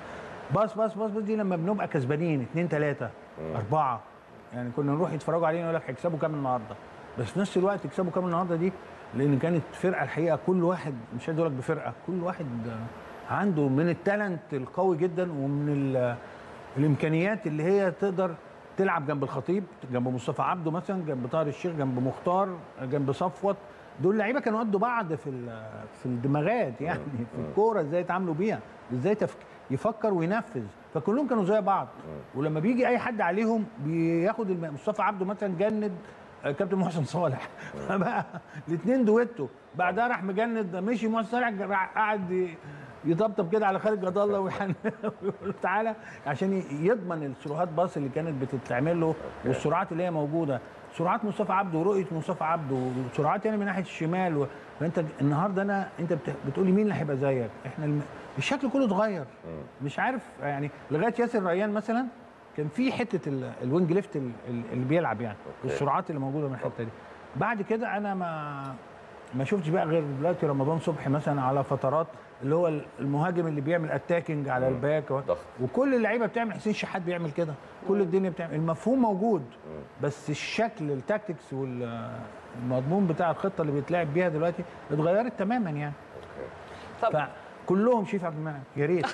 باص باص باص باص دي لما بنبقى كسبانين اثنين ثلاثه اربعه يعني كنا نروح يتفرجوا علينا يقول لك هيكسبوا كام النهارده بس في نفس الوقت يكسبوا كام النهارده دي لان كانت فرقه الحقيقه كل واحد مش عايز اقول لك بفرقه كل واحد آه، عنده من التالنت القوي جدا ومن ال- الامكانيات اللي هي تقدر تلعب جنب الخطيب جنب مصطفى عبده مثلا جنب طاهر الشيخ جنب مختار جنب صفوت دول لعيبه كانوا قدوا بعض في ال- في الدماغات يعني في الكوره ازاي يتعاملوا بيها ازاي تفك يفكر وينفذ فكلهم كانوا زي بعض ولما بيجي اي حد عليهم بياخد الم- مصطفى عبده مثلا جند آه، كابتن محسن صالح فبقى الاثنين دويتو بعدها راح مجند مشي محسن صالح راح قعد ي- يطبطب كده على خالد جد الله ويحن ويقول له تعالى عشان ي- يضمن السرعات باص اللي كانت بتتعمل له والسرعات اللي هي موجوده سرعات مصطفى عبده ورؤيه مصطفى عبده وسرعات يعني من ناحيه الشمال و... فانت النهارده انا انت بت... بتقولي مين اللي هيبقى زيك احنا الم... الشكل كله اتغير مش عارف يعني لغايه ياسر ريان مثلا كان في حته ال... الوينج ليفت ال- ال- اللي بيلعب يعني والسرعات اللي موجوده من الحته دي بعد كده انا ما ما شفتش بقى غير دلوقتي رمضان صبحي مثلا على فترات اللي هو المهاجم اللي بيعمل اتاكينج على الباك و... ضغط. وكل اللعيبه بتعمل حسين شحات بيعمل كده كل الدنيا بتعمل المفهوم موجود بس الشكل التاكتكس والمضمون بتاع الخطه اللي بيتلعب بيها دلوقتي اتغيرت تماما يعني طب فكلهم شريف عبد المنعم يا ريت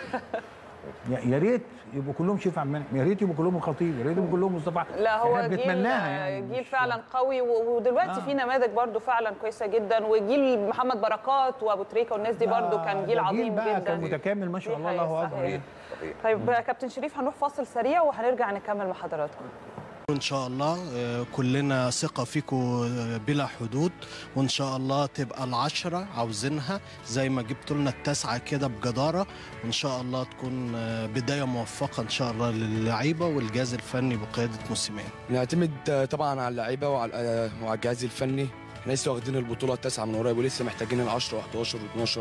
يا يا ريت يبقوا كلهم شريف عبد المنعم يا ريت يبقوا كلهم الخطيب يا ريت يبقوا كلهم مصطفى لا هو احنا جيل بنتمناها يعني جيل مش- فعلا قوي و- ودلوقتي آه. في نماذج برضو فعلا كويسه جدا وجيل محمد بركات وابو تريكه والناس دي برضو ده- كان جيل ده عظيم بقى جدا كان متكامل ما شاء دي الله الله حقيقة، اكبر صحيح. يعني. صحيح طيب يا كابتن شريف هنروح فاصل سريع وهنرجع نكمل مع حضراتكم ان شاء الله آه، كلنا ثقة فيكم بلا حدود وان شاء الله تبقى العشرة عاوزينها زي ما جبتوا لنا التسعة كده بجدارة وان شاء الله تكون آه، بداية موفقة ان شاء الله للعيبة والجهاز الفني بقيادة موسيماني نعتمد آه، طبعا على اللعيبه وعلى آه، وعلى الجهاز الفني احنا لسه واخدين البطوله التاسعه من قريب ولسه محتاجين ال 10 و11 و12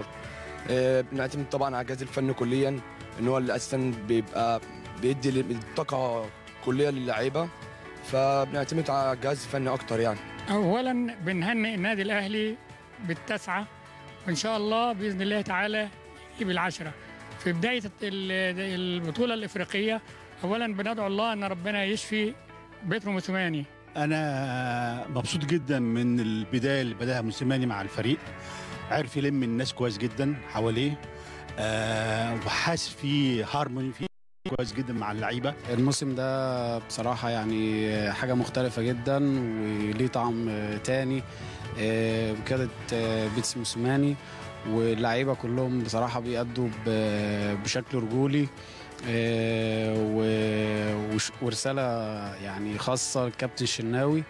بنعتمد طبعا على الجهاز الفني كليا ان هو اللي اساسا بيبقى بيدي الطاقه كليه للعيبه فبنعتمد على الجهاز الفني اكتر يعني اولا بنهنئ النادي الاهلي بالتسعه وان شاء الله باذن الله تعالى يجيب العشره في بدايه ال- البطوله الافريقيه اولا بندعو الله ان ربنا يشفي بيترو موسوماني انا مبسوط جدا من البدايه اللي بداها موسيماني مع الفريق عرف يلم الناس كويس جدا حواليه آه وحاسس في هارموني في كويس جدا مع اللعيبه الموسم ده بصراحة يعني حاجة مختلفة جدا وليه طعم تاني آه، بقيادة آه، بيتس موسيماني واللعيبة كلهم بصراحة بيأدوا ب- بشكل رجولي آه، و- وش- ورسالة يعني خاصة للكابتن الشناوي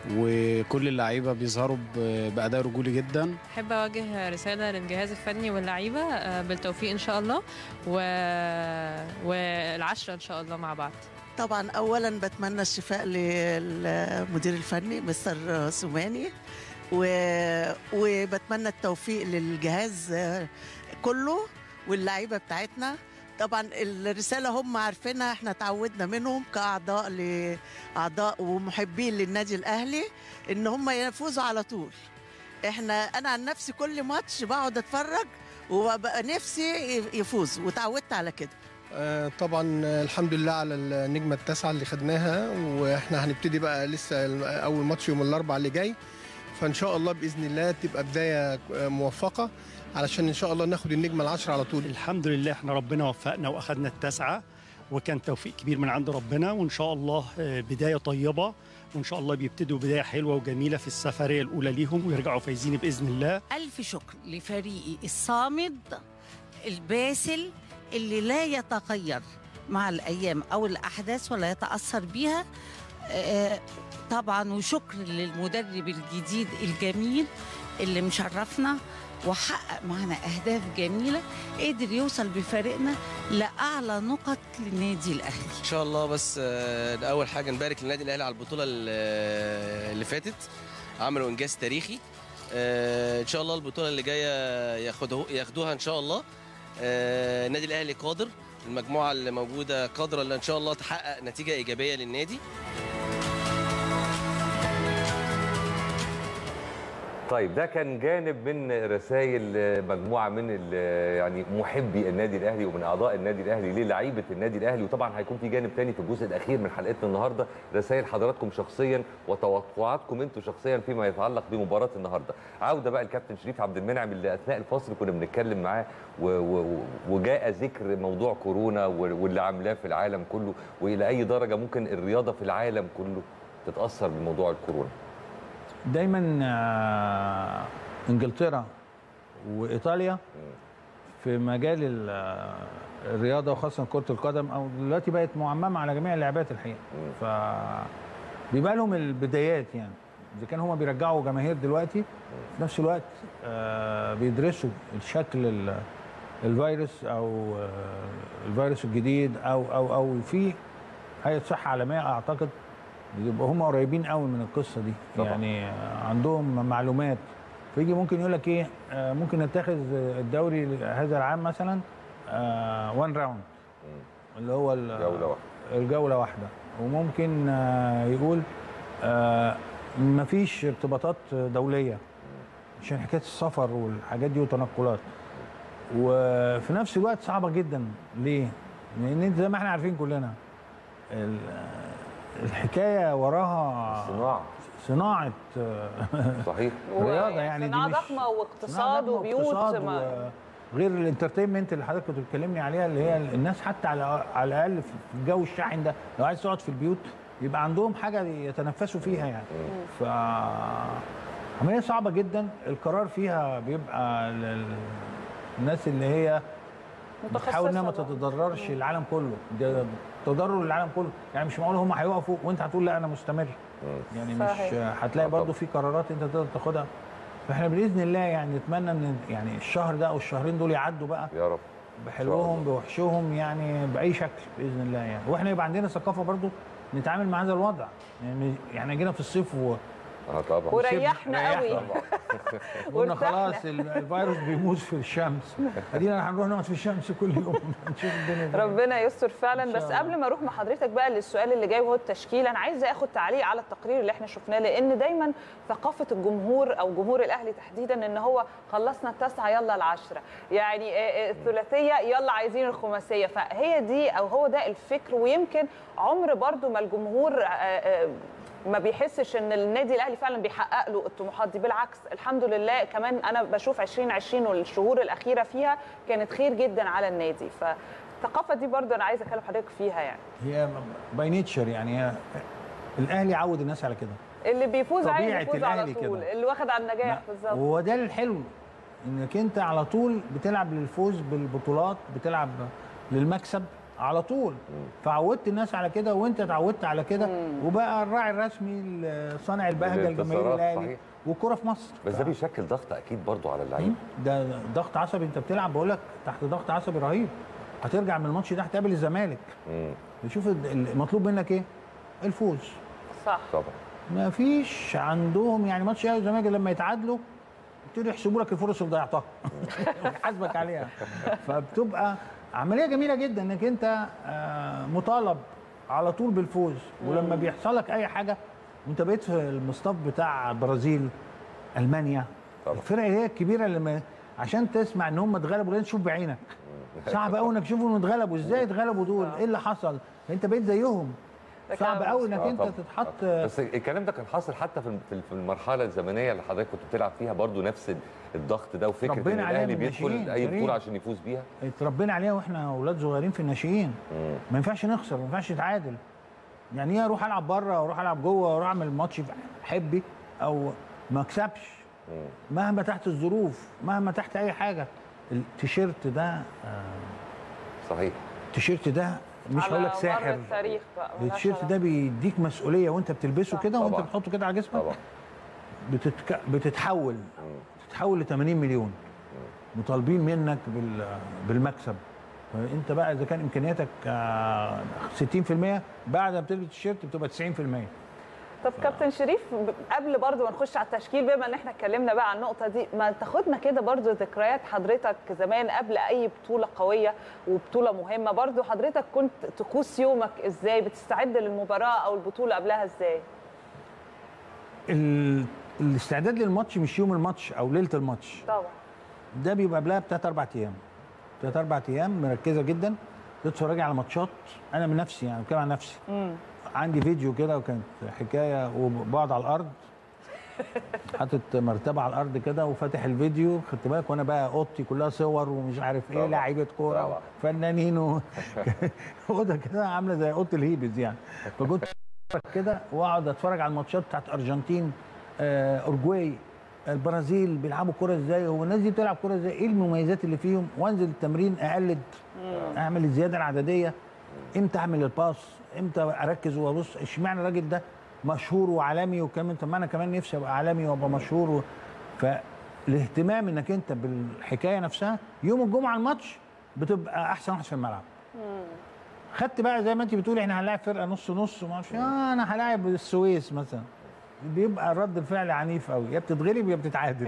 وكل اللعيبة بيظهروا ب- بأداء رجولي جدا أحب أوجه رسالة للجهاز الفني واللعيبة آه، بالتوفيق إن شاء الله و... والعشرة إن شاء الله مع بعض طبعا اولا بتمنى الشفاء للمدير الفني مستر سوماني و... وبتمنى التوفيق للجهاز آه، كله واللعيبه بتاعتنا طبعا الرساله هم عارفينها احنا تعودنا منهم كاعضاء لاعضاء ومحبين للنادي الاهلي ان هم يفوزوا على طول احنا انا عن نفسي كل ماتش بقعد اتفرج وببقى نفسي يفوز وتعودت على كده آه، طبعا آه، الحمد لله على النجمة التاسعة اللي خدناها واحنا هنبتدي بقى لسه الم- أول ماتش يوم الأربعاء اللي جاي فإن شاء الله بإذن الله تبقى بداية آه، موفقة علشان إن شاء الله ناخد النجمة العشرة على طول الحمد لله احنا ربنا وفقنا واخدنا التسعه وكان توفيق كبير من عند ربنا وان شاء الله آه، بدايه طيبه وان شاء الله بيبتدوا بدايه حلوه وجميله في السفريه الاولى ليهم ويرجعوا فايزين باذن الله ألف شكر لفريقي الصامد الباسل اللي لا يتغير مع الأيام أو الأحداث ولا يتأثر بيها آه، طبعا وشكر للمدرب الجديد الجميل اللي مشرفنا وحقق معنا أهداف جميلة قدر يوصل بفريقنا لأعلى نقط للنادي الأهلي ان شاء الله بس آه، اول حاجه نبارك للنادي الاهلي على البطوله ال- اللي فاتت عملوا انجاز تاريخي آه، ان شاء الله البطوله اللي جايه ياخدوه ياخدوها ان شاء الله آه، النادي الاهلي قادر المجموعه اللي موجوده قادره ان شاء الله تحقق نتيجه ايجابيه للنادي طيب ده كان جانب من رسائل مجموعه من ال- يعني محبي النادي الاهلي ومن اعضاء النادي الاهلي للعيبه النادي الاهلي وطبعا هيكون في جانب تاني في الجزء الاخير من حلقتنا النهارده رسائل حضراتكم شخصيا وتوقعاتكم انتم شخصيا فيما يتعلق بمباراه النهارده عوده بقى الكابتن شريف عبد المنعم اللي اثناء الفصل كنا بنتكلم معاه و- و- وجاء ذكر موضوع كورونا وال- واللي عاملاه في العالم كله والى اي درجه ممكن الرياضه في العالم كله تتاثر بموضوع الكورونا دايما آه، انجلترا وايطاليا في مجال ال- آه، الرياضه وخاصه كره القدم او دلوقتي بقت معممه على جميع اللعبات الحقيقه ف بيبقى لهم البدايات يعني اذا كان هما بيرجعوا جماهير دلوقتي في نفس الوقت آه، بيدرسوا الشكل ال- الفيروس او آه، الفيروس الجديد او او او في هيئه صحه عالميه اعتقد بيبقوا هم قريبين قوي من القصه دي طبعا. يعني آه، عندهم معلومات فيجي ممكن يقول لك ايه آه، ممكن نتخذ الدوري هذا العام مثلا وان راوند اللي هو ال- جوله واحده الجوله واحده وممكن آه، يقول آه، مفيش ارتباطات دوليه عشان حكايه السفر والحاجات دي والتنقلات وفي نفس الوقت صعبه جدا ليه؟ لان انت زي ما احنا عارفين كلنا ال- الحكايه وراها صناعه صناعه صحيح رياضه يعني دي صناعه مش ضخمه واقتصاد ضخمة وبيوت واقتصاد ما- غير الانترتينمنت اللي حضرتك كنت بتكلمني عليها اللي هي الناس حتى على على الاقل في الجو الشاحن ده لو عايز تقعد في البيوت يبقى عندهم حاجه يتنفسوا فيها يعني ف عمليه صعبه جدا القرار فيها بيبقى لل- الناس اللي هي بتحاول انها ما متخصصة بقى. تتضررش العالم كله ده تضرر العالم كله يعني مش معقول هم هيقفوا وانت هتقول لا انا مستمر يعني مش صحيح. هتلاقي برضو في قرارات انت تقدر تاخدها فاحنا باذن الله يعني نتمنى ان يعني الشهر ده او الشهرين دول يعدوا بقى يا رب بحلوهم بوحشهم يعني باي شكل باذن الله يعني واحنا يبقى عندنا ثقافه برضو نتعامل مع هذا الوضع يعني يعني جينا في الصيف و اه طبعا وريحنا قوي قلنا وارتحنا. خلاص ال- الفيروس بيموت في الشمس ادينا هنروح نقعد في الشمس كل يوم نشوف الدنيا دي. ربنا يستر إن فعلا شاء بس الله. قبل ما اروح مع حضرتك بقى للسؤال اللي جاي وهو التشكيل انا عايزه اخد تعليق على التقرير اللي احنا شفناه لان دايما ثقافه الجمهور او جمهور الاهلي تحديدا ان هو خلصنا التاسعه يلا العشره يعني آه، آه، الثلاثيه يلا عايزين الخماسيه فهي دي او هو ده الفكر ويمكن عمر برضو ما الجمهور آه، آه، ما بيحسش ان النادي الاهلي فعلا بيحقق له الطموحات دي بالعكس الحمد لله كمان انا بشوف 2020 والشهور الاخيره فيها كانت خير جدا على النادي فالثقافه دي برضو انا عايزه اكلم حضرتك فيها يعني هي باي نيتشر يعني هي الاهلي عود الناس على كده اللي بيفوز عايز طبيعة يفوز على الأهلي طول كده. اللي واخد على النجاح بالظبط وهو ده الحلو انك انت على طول بتلعب للفوز بالبطولات بتلعب للمكسب على طول فعودت الناس على كده وانت اتعودت على كده وبقى الراعي الرسمي صانع البهجه الجماهير للانتصارات، الاهلي صحيح. والكره في مصر بس ده بيشكل ضغط اكيد برضو على اللعيبه ده ضغط عصبي انت بتلعب بقول لك تحت ضغط عصبي رهيب هترجع من الماتش ده هتقابل الزمالك شوف المطلوب منك ايه الفوز صح طبعا ما فيش عندهم يعني ماتش الاهلي والزمالك لما يتعادلوا يبتدوا يحسبوا لك الفرص اللي ضيعتها يحاسبك عليها فبتبقى عمليه جميله جدا انك انت آه، مطالب على طول بالفوز ولما بيحصل لك اي حاجه وانت بقيت في المصطف بتاع البرازيل المانيا الفرق اللي هي الكبيره اللي ما- عشان تسمع ان هم اتغلبوا لازم تشوف بعينك صعب قوي انك تشوفهم اتغلبوا ازاي اتغلبوا دول ايه اللي حصل انت بقيت زيهم صعب قوي انك آه انت طبعاً. تتحط بس الكلام ده كان حاصل حتى في في- في المرحله الزمنيه اللي حضرتك كنت بتلعب فيها برضو نفس الضغط ده وفكره ان ربنا علينا الاهلي من بيدخل الناشئين، اي كريم. بطوله عشان يفوز بيها اتربينا عليها واحنا اولاد صغيرين في الناشئين ما ينفعش نخسر ما ينفعش نتعادل يعني ايه اروح العب بره واروح العب جوه واروح اعمل ماتش في حبي او ما اكسبش مهما تحت الظروف مهما تحت اي حاجه التيشيرت ده آه، صحيح التيشيرت ده مش على هقول لك مر ساحر التاريخ بقى ملهاش التيشيرت علاقة. ده بيديك مسؤوليه وانت بتلبسه كده وانت طبعاً. بتحطه كده على جسمك طبعا بتتك... بتتحول بتتحول ل 80 مليون مطالبين منك بال... بالمكسب فانت بقى اذا كان امكانياتك آه، 60% بعد ما بتلبس التيشيرت بتبقى 90% طب كابتن شريف ب- قبل برضو ما نخش على التشكيل بما ان احنا اتكلمنا بقى عن النقطه دي ما تاخدنا كده برضو ذكريات حضرتك زمان قبل اي بطوله قويه وبطوله مهمه برضو حضرتك كنت طقوس يومك ازاي بتستعد للمباراه او البطوله قبلها ازاي الاستعداد للماتش مش يوم الماتش او ليله الماتش طبعا ده بيبقى قبلها بتلات اربع ايام تلات اربع ايام مركزه جدا تتفرجي على ماتشات انا من نفسي يعني بتكلم عن نفسي مم. عندي فيديو كده وكانت حكايه وبقعد على الارض حاطط مرتبه على الارض كده وفاتح الفيديو خدت بالك وانا بقى اوضتي كلها صور ومش عارف ايه طبعا. لعيبه كوره طبعا. فنانين و... اوضه كده عامله زي اوضه الهيبز يعني فكنت أتفرج كده واقعد اتفرج على الماتشات بتاعت ارجنتين آه، اورجواي البرازيل بيلعبوا كوره ازاي هو الناس دي بتلعب كوره ازاي ايه المميزات اللي فيهم وانزل التمرين اقلد اعمل الزياده العدديه امتى اعمل الباس امتى اركز وابص اشمعنى الراجل ده مشهور وعالمي وكمان طب ما انا كمان نفسي ابقى عالمي وابقى مشهور و... فالاهتمام انك انت بالحكايه نفسها يوم الجمعه الماتش بتبقى احسن واحد في الملعب خدت بقى زي ما انت بتقولي احنا هنلاعب فرقه نص نص وما اعرفش آه انا هلاعب السويس مثلا بيبقى رد الفعل عنيف قوي يا بتتغلب يا بتتعادل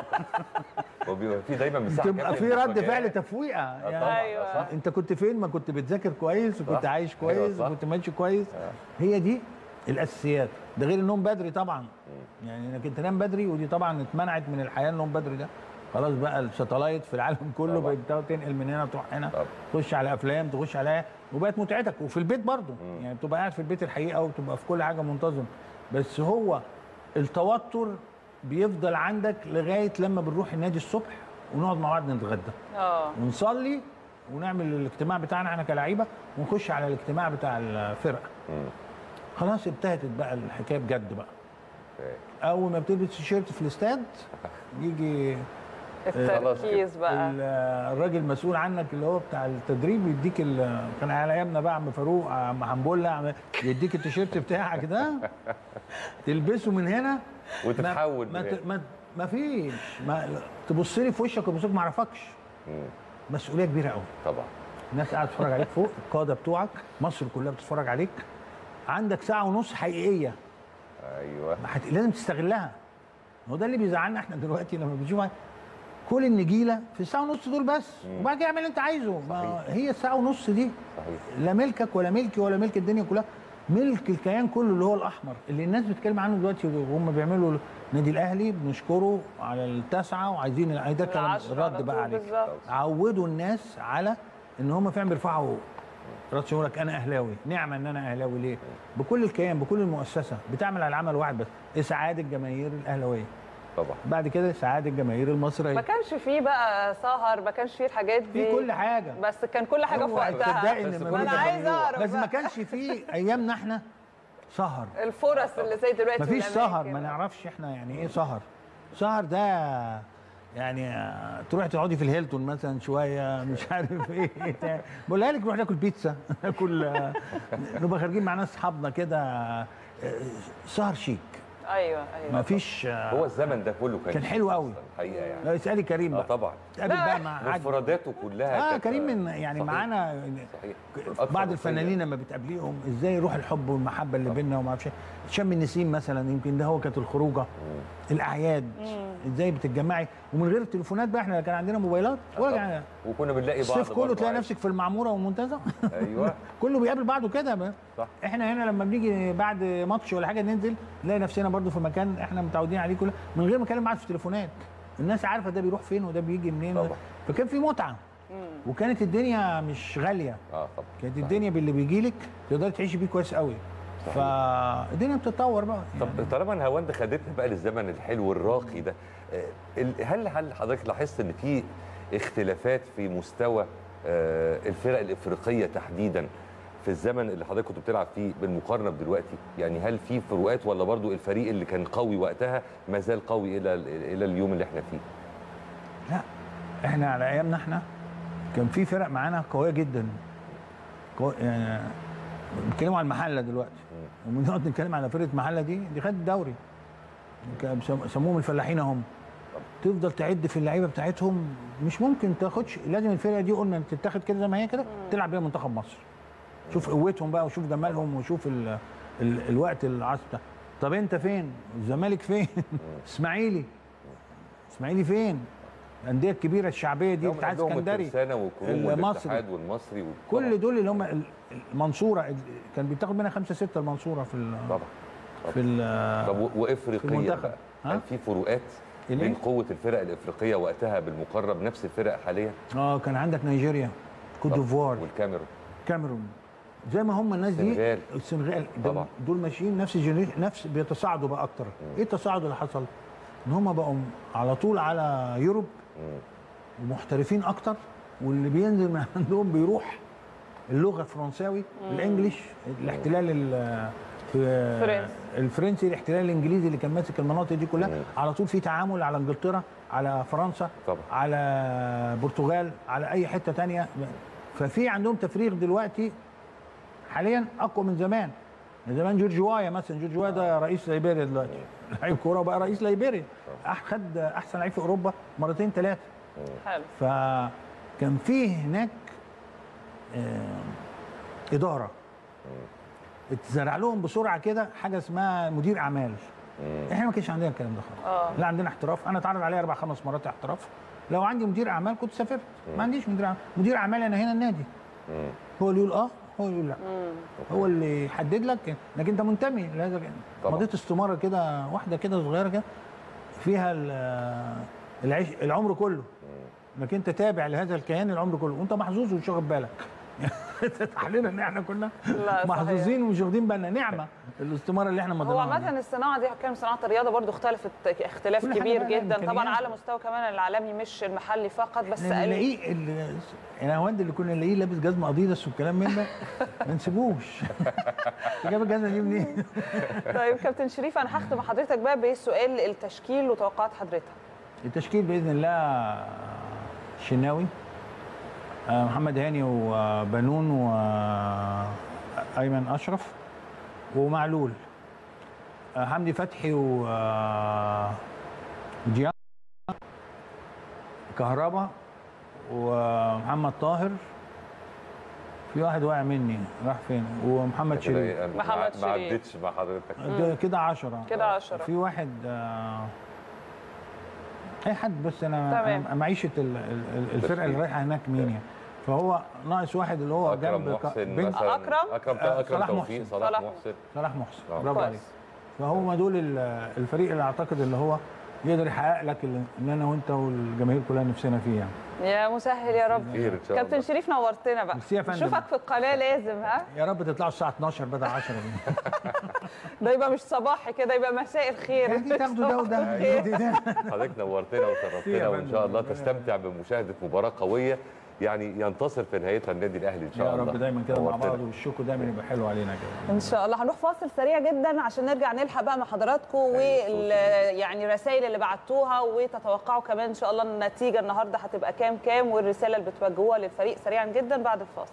وبيبقى في دايما مساحه بتبقى كافية في رد للمفاجآت. فعل تفويقه آه طبعاً، أيوة. صح. انت كنت فين ما كنت بتذاكر كويس وكنت صح. عايش أيوة، كويس صح. وكنت ماشي كويس هي دي الاساسيات ده غير النوم بدري طبعا يعني انك انت تنام بدري ودي طبعا اتمنعت من الحياه النوم بدري ده خلاص بقى الساتلايت في العالم كله بقت بتاخد تنقل من هنا تروح هنا تخش على افلام تخش على وبقت متعتك وفي البيت برضه يعني بتبقى قاعد في البيت الحقيقه وتبقى في كل حاجه منتظم بس هو التوتر بيفضل عندك لغايه لما بنروح النادي الصبح ونقعد مع بعض نتغدى اه ونصلي ونعمل الاجتماع بتاعنا احنا كلعيبه ونخش على الاجتماع بتاع الفرقه خلاص ابتدت بقى الحكايه بجد بقى اول ما بتلبس تيشيرت في الاستاد يجي التركيز بقى. ال- الراجل المسؤول عنك اللي هو بتاع التدريب يديك ال- كان على ايامنا بقى عم فاروق عم حنبله عم- يديك التيشيرت بتاعك ده تلبسه من هنا وتتحول ما, من ما, ما, ما فيش ما تبص لي في وشك وبصك ما اعرفكش مسؤوليه كبيره قوي طبعا الناس قاعده تتفرج عليك فوق القاده بتوعك مصر كلها بتتفرج عليك عندك ساعه ونص حقيقيه ايوه هت- لازم تستغلها هو ده اللي بيزعلنا احنا دلوقتي لما بنشوف كل النجيله في الساعه ونص دول بس وبعد كده اعمل اللي انت عايزه ما هي الساعه ونص دي صحيح لا ملكك ولا ملكي ولا ملك الدنيا كلها ملك الكيان كله اللي هو الاحمر اللي الناس بتتكلم عنه دلوقتي وهم بيعملوا النادي الاهلي بنشكره على التاسعه وعايزين ده كلام العشرة على الرد طول بقى عليك بالظبط. عودوا الناس على ان هم فعلا بيرفعوا راس يقول لك انا اهلاوي نعمه ان انا اهلاوي ليه بكل الكيان بكل المؤسسه بتعمل على عمل واحد بس اسعاد الجماهير الاهلاويه طبعا بعد كده اسعاد الجماهير المصريه ما كانش فيه بقى سهر ما كانش فيه الحاجات دي في كل حاجه بس كان كل حاجه في اوعى وقتها تصدقي ان ما انا عايز اعرف بس ما بقى. كانش في ايامنا احنا سهر الفرص اللي زي دلوقتي مفيش والأماكن. سهر ما نعرفش احنا يعني ايه سهر سهر ده يعني آه، تروحي تقعدي في الهيلتون مثلا شويه مش عارف ايه بتاع. بقولها لك نروح ناكل بيتزا ناكل آه، نبقى خارجين مع ناس صحابنا كده آه، سهر شيك ايوه ايوه مفيش آه، هو الزمن ده كله كان كان حلو قوي الحقيقه يعني لا اسالي كريم اه بقى طبعا تقابل بقى مع عادل. مفرداته كلها اه كانت- كريم من يعني صحيح. معانا صحيح بعض الفنانين لما بتقابليهم ازاي روح الحب والمحبه اللي بيننا وما اعرفش إيه. شم النسيم مثلا يمكن ده هو كانت الخروجه الاعياد ازاي بتتجمعي ومن غير التليفونات بقى احنا كان عندنا موبايلات ولا كان وكنا بنلاقي بعض الصيف كله برضه تلاقي عادي. نفسك في المعموره والمنتزه ايوه كله بيقابل بعضه كده بقى. صح احنا هنا لما بنيجي بعد ماتش ولا حاجه ننزل نلاقي نفسنا برضو في مكان احنا متعودين عليه كله من غير ما نتكلم بعض في التليفونات الناس عارفه ده بيروح فين وده بيجي منين طبعا. فكان في متعه وكانت الدنيا مش غاليه اه طبعا كانت الدنيا باللي بيجي لك تقدري تعيشي بيه كويس قوي فالدنيا بتتطور بقى طب طالما الهواند خدتنا بقى للزمن الحلو الراقي ده آه، ال- هل هل حضرتك لاحظت ان في اختلافات في مستوى آه، الفرق الافريقيه تحديدا في الزمن اللي حضرتك كنت بتلعب فيه بالمقارنه بدلوقتي يعني هل في فروقات ولا برضو الفريق اللي كان قوي وقتها ما زال قوي الى الى اليوم اللي احنا فيه لا احنا على ايامنا احنا كان في فرق معانا قويه جدا قوي يعني بنتكلموا عن المحله دلوقتي وبنقعد نتكلم على فرقه محله دي دي خدت الدوري كان بيسم- سموهم الفلاحين هم تفضل تعد في اللعيبه بتاعتهم مش ممكن تاخدش لازم الفرقه دي قلنا تتاخد كده زي ما هي كده تلعب بيها منتخب مصر شوف قوتهم بقى وشوف جمالهم وشوف ال ال الوقت العصر بتاع طب انت فين الزمالك فين اسماعيلي اسماعيلي فين الانديه الكبيره الشعبيه دي بتاعت عندهم اسكندري الترسانة والكروم المصري والاتحاد والمصري و- كل دول اللي هم ال- المنصوره ال- كان بيتاخد منها خمسه سته المنصوره في ال- طبعا في ال- طب و- في وافريقيا المنتخب. بقى ها؟ هل في فروقات الإيه؟ بين قوه الفرق الافريقيه وقتها بالمقارنه بنفس الفرق حاليا اه كان عندك نيجيريا كوت ديفوار والكاميرون كاميرون زي ما هم الناس دي السنغال. السنغال ده- طبعا. دول ماشيين نفس الجنريشن نفس بيتصاعدوا بقى اكتر ايه التصاعد اللي حصل ان هم بقوا على طول على يوروب ومحترفين اكتر واللي بينزل من عندهم بيروح اللغه الفرنساوي الانجليش الاحتلال ال- في فرنسي. الفرنسي الاحتلال الانجليزي اللي كان ماسك المناطق دي كلها على طول في تعامل على انجلترا على فرنسا طبعا. على برتغال على اي حته تانية ففي عندهم تفريغ دلوقتي حاليا اقوى من زمان من زمان جورج وايا مثلا جورج وايا ده رئيس ليبيريا دلوقتي لعيب كوره وبقى رئيس ليبيريا أح- خد احسن لعيب في اوروبا مرتين ثلاثه حلو فكان فيه هناك آه، اداره اتزرع لهم بسرعه كده حاجه اسمها مدير اعمال احنا ما كانش عندنا الكلام ده خالص اه لا عندنا احتراف انا اتعرض عليا اربع خمس مرات احتراف لو عندي مدير اعمال كنت سافرت ما عنديش مدير اعمال مدير اعمال انا هنا النادي هو اللي يقول اه هو اللي يقول لا هو اللي يحدد لك انك انت منتمي لهذا طبعا. مضيت استماره كده واحده كده صغيره كده فيها ال- العيش العمر كله انك انت تابع لهذا الكيان العمر كله وانت محظوظ ومش واخد بالك تحليلنا ان احنا كنا لا، صحيح. محظوظين ومش واخدين بالنا نعمه الاستماره اللي احنا هو مضيناها دي. عامة الصناعة دي كان صناعة الرياضة برضو اختلفت اختلاف كل حاجة كبير بقى لها جدا طبعا إمكانيات. على مستوى كمان العالمي مش المحلي فقط بس احنا قال- نلاقيه ال- انا هوند اللي كنا نلاقيه لابس جزمه اديداس والكلام من ده ما نسيبوش جاب الجزمه دي منين؟ طيب كابتن شريف انا هختم حضرتك بقى بسؤال التشكيل وتوقعات حضرتك التشكيل باذن الله شناوي آه، محمد هاني وبنون وايمن اشرف ومعلول آه، حمدي فتحي و آه، وديانج كهربا ومحمد طاهر في واحد واقع مني راح فين ومحمد شريف محمد ما شريف. عدتش مع حضرتك ده كده عشرة كده عشرة. في واحد آه، اي حد بس انا تمام. أنا معيشه ال- ال- ال- الفرقه اللي رايحه هناك مين يعني فهو ناقص واحد اللي هو اكرم جنب ك- محسن بين- مثلا أكرم؟ اكرم آه، اكرم صلاح توفيق محسن. صلاح صلاح محسن صلاح محسن آه. برافو كويس. عليك فهم دول ال- الفريق اللي اعتقد اللي هو يقدر يحقق لك اللي اللي انا وانت والجماهير كلها نفسنا فيه يعني يا مسهل يا رب خير ان شاء كابتن الله شريف نورتنا بقى ميرسي يا فندم. نشوفك في القناة لازم ها يا رب تطلعوا الساعه 12 بدل 10 دي ده يبقى مش صباحي كده يبقى مساء الخير يعني تاخدوا ده وده صباح الخير. دي- ده. حضرتك نورتنا وشرفتنا يا وان شاء الله فندم. تستمتع بمشاهده مباراه قويه يعني ينتصر في نهايتها النادي الاهلي ان شاء يا الله رب دايما كده مع نورتنا. بعض والشكر دايما يبقى حلو علينا كده ان شاء الله هنروح فاصل سريع جدا عشان نرجع نلحق بقى مع حضراتكم وال يعني الرسائل اللي بعتوها وتتوقعوا كمان ان شاء الله النتيجه النهارده هتبقى كام كام والرساله اللي بتوجهوها للفريق سريعا جدا بعد الفاصل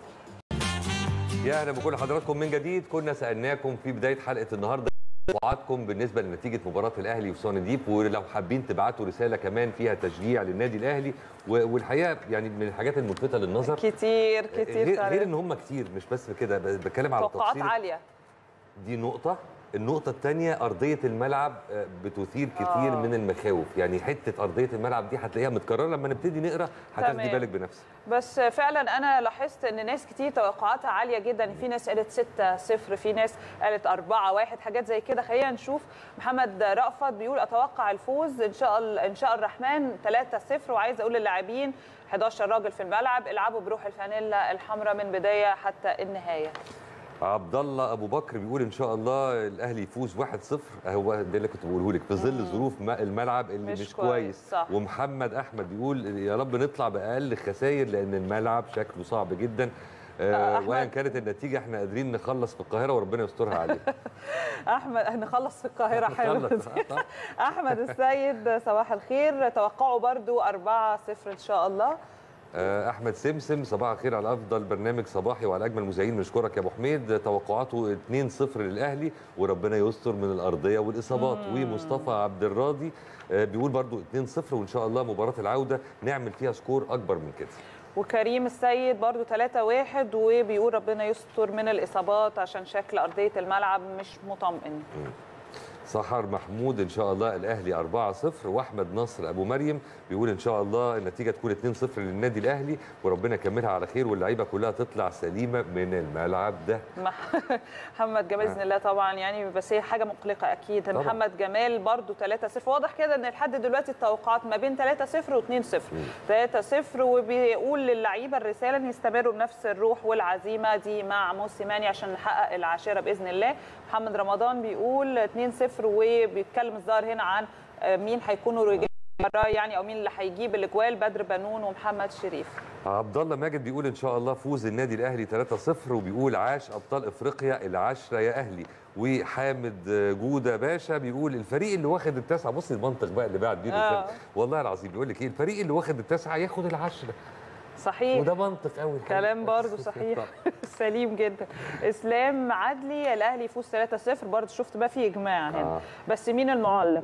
يا اهلا بكل حضراتكم من جديد كنا سالناكم في بدايه حلقه النهارده توقعاتكم بالنسبه لنتيجه مباراه الاهلي وسون ديب ولو حابين تبعتوا رساله كمان فيها تشجيع للنادي الاهلي و- والحقيقه يعني من الحاجات الملفته للنظر كتير كتير غير, فعلا. غير ان هم كتير مش بس كده ب- بتكلم على توقعات التفصيل عاليه دي نقطة النقطة الثانية أرضية الملعب آه، بتثير كتير آه. من المخاوف يعني حتة أرضية الملعب دي هتلاقيها متكررة لما نبتدي نقرا هتاخدي تمام. بالك بنفسك بس فعلا انا لاحظت ان ناس كتير توقعاتها عاليه جدا في ناس قالت 6 0 في ناس قالت 4 1 حاجات زي كده خلينا نشوف محمد رأفت بيقول اتوقع الفوز ان شاء الله ان شاء الرحمن 3 0 وعايز اقول للاعبين 11 راجل في الملعب العبوا بروح الفانيلا الحمراء من بدايه حتى النهايه عبد الله ابو بكر بيقول ان شاء الله الاهلي يفوز 1-0 هو ده اللي كنت بقوله لك في ظل ظروف ما- الملعب اللي مش مش, كويس، كويس, صح. ومحمد احمد بيقول يا رب نطلع باقل خسائر لان الملعب شكله صعب جدا آه أحمد. وان كانت النتيجه احنا قادرين نخلص في القاهره وربنا يسترها علينا احمد نخلص في القاهره حلو نخلص، آه، طبعا. احمد السيد صباح الخير توقعوا برضو 4 0 ان شاء الله آه، احمد سمسم صباح الخير على افضل برنامج صباحي وعلى اجمل مذيعين بنشكرك يا ابو حميد توقعاته 2-0 للاهلي وربنا يستر من الارضيه والاصابات ومصطفى عبد الراضي آه، بيقول برضو 2-0 وان شاء الله مباراه العوده نعمل فيها سكور اكبر من كده وكريم السيد برضو 3 1 وبيقول ربنا يستر من الاصابات عشان شكل ارضيه الملعب مش مطمئن سحر محمود ان شاء الله الاهلي 4-0 واحمد نصر ابو مريم بيقول ان شاء الله النتيجه تكون 2-0 للنادي الاهلي وربنا يكملها على خير واللعيبه كلها تطلع سليمه من الملعب ده محمد جمال باذن الله طبعا يعني بس هي حاجه مقلقه اكيد طبعاً. محمد جمال برضو 3-0 واضح كده ان لحد دلوقتي التوقعات ما بين 3-0 و2-0 3-0 وبيقول للعيبه الرساله ان يستمروا بنفس الروح والعزيمه دي مع موسيماني عشان نحقق العاشره باذن الله محمد رمضان بيقول 2-0 وبيتكلم الظاهر هنا عن آه، مين هيكونوا رجال المباراة يعني او مين اللي هيجيب الاجوال بدر بنون ومحمد شريف عبد الله ماجد بيقول ان شاء الله فوز النادي الاهلي 3-0 وبيقول عاش ابطال افريقيا العشره يا اهلي وحامد جوده باشا بيقول الفريق اللي واخد التاسعه بصي المنطق بقى اللي بعد بيه آه. الرسالة. والله العظيم بيقول لك ايه الفريق اللي واخد التاسعه ياخد العشره صحيح وده منطق قوي كلام برضو صحيح سليم جدا اسلام عدلي الاهلي يفوز 3-0 برضو شفت بقى في اجماع هنا آه. بس مين المعلق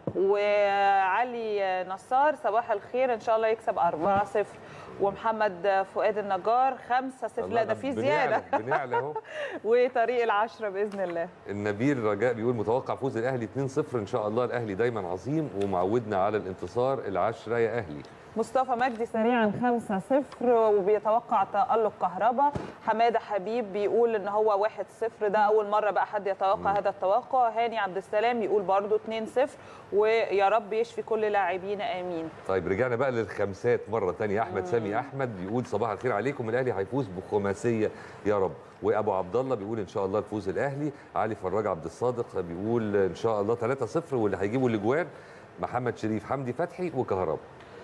وعلي نصار صباح الخير ان شاء الله يكسب 4-0 ومحمد فؤاد النجار 5-0 لا ده في زياده بنعلى بنعلى اهو وطريق العشرة باذن الله النبيل رجاء بيقول متوقع فوز الاهلي 2-0 ان شاء الله الاهلي دايما عظيم ومعودنا على الانتصار العشره يا اهلي مصطفى مجدي سريعا 5-0 وبيتوقع تألق كهربا حماده حبيب بيقول ان هو 1-0 ده اول مره بقى حد يتوقع هذا التوقع هاني عبد السلام يقول برضو 2-0 ويا رب يشفي كل لاعبينا امين طيب رجعنا بقى للخمسات مره ثانيه احمد سامي احمد بيقول صباح الخير عليكم الاهلي هيفوز بخماسيه يا رب وابو عبد الله بيقول ان شاء الله الفوز الاهلي علي فراج عبد الصادق بيقول ان شاء الله 3-0 واللي هيجيبوا الاجوان محمد شريف حمدي فتحي وكهربا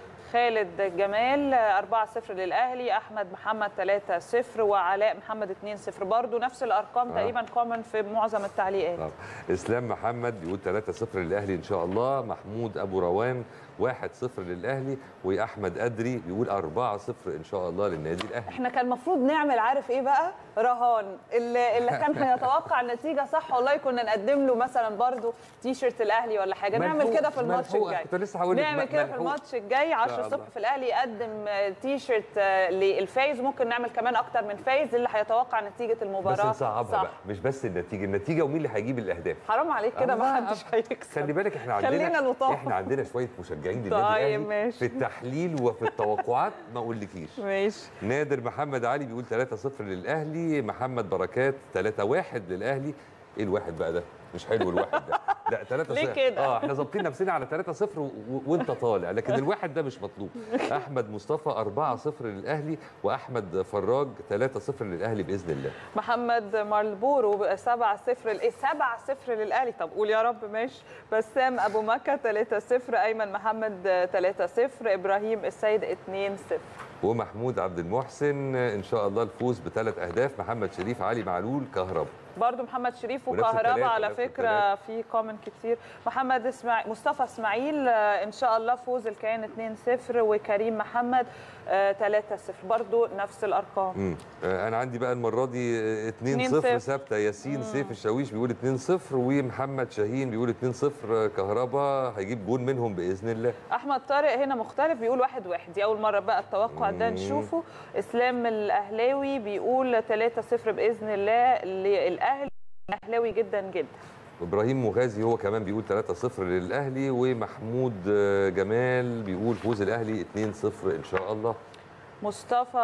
خالد جمال 4-0 للاهلي احمد محمد 3-0 وعلاء محمد 2-0 برضو نفس الارقام آه. تقريبا كومن في معظم التعليقات طب. اسلام محمد بيقول 3-0 للاهلي ان شاء الله محمود ابو روان 1-0 للاهلي واحمد ادري بيقول 4-0 ان شاء الله للنادي الاهلي احنا كان المفروض نعمل عارف ايه بقى رهان اللي, اللي كان هيتوقع النتيجه صح والله كنا نقدم له مثلا برضو تي شيرت الاهلي ولا حاجه نعمل ملحوق- كده في الماتش ملحوق. الجاي كنت لسه هقول لك نعمل م- كده في ملحوق. الماتش الجاي 10 شاء الصبح الله. في الاهلي يقدم تي شيرت للفايز ممكن نعمل كمان اكتر من فايز اللي هيتوقع نتيجه بس المباراه نصعبها صح بقى مش بس النتيجه النتيجه ومين اللي هيجيب الاهداف حرام عليك كده ما الله. حدش هيكسب خلي بالك احنا عندنا خلينا لطاف. احنا عندنا شويه مشجعين للنادي طيب، الاهلي ماشي. في التحليل وفي التوقعات ما اقولكيش ماشي نادر محمد علي بيقول 3-0 للاهلي محمد بركات 3-1 للاهلي ايه الواحد بقى ده مش حلو الواحد ده لا 3 ليه كده؟ اه احنا ظابطين نفسنا على 3-0 و... و... وانت طالع لكن الواحد ده مش مطلوب احمد مصطفى 4-0 للاهلي واحمد فراج 3-0 للاهلي باذن الله محمد مارلبورو 7 0 ايه 7 0 للاهلي طب قول يا رب ماشي بسام ابو مكه 3 0 ايمن محمد 3 0 ابراهيم السيد 2 0 ومحمود عبد المحسن ان شاء الله الفوز بثلاث اهداف محمد شريف علي معلول كهربا برضو محمد شريف ونفس وكهربا التلاتة، على نفس فكره التلاتة. في كومنت كتير محمد اسماعيل مصطفى اسماعيل آه، ان شاء الله فوز الكيان 2 0 وكريم محمد 3 0 برضو نفس الارقام امم آه، انا عندي بقى المره دي آه، 2 2-0. 0 ثابته ياسين سيف الشاويش بيقول 2 0 ومحمد شاهين بيقول 2 0 كهربا هيجيب جون منهم باذن الله احمد طارق هنا مختلف بيقول واحد واحد دي اول مره بقى التوقع ده مم. نشوفه اسلام الاهلاوي بيقول 3 0 باذن الله للاهلي اهلاوي جدا جدا ابراهيم مغازي هو كمان بيقول 3 0 للاهلي ومحمود آه، جمال بيقول فوز الاهلي 2 0 ان شاء الله مصطفى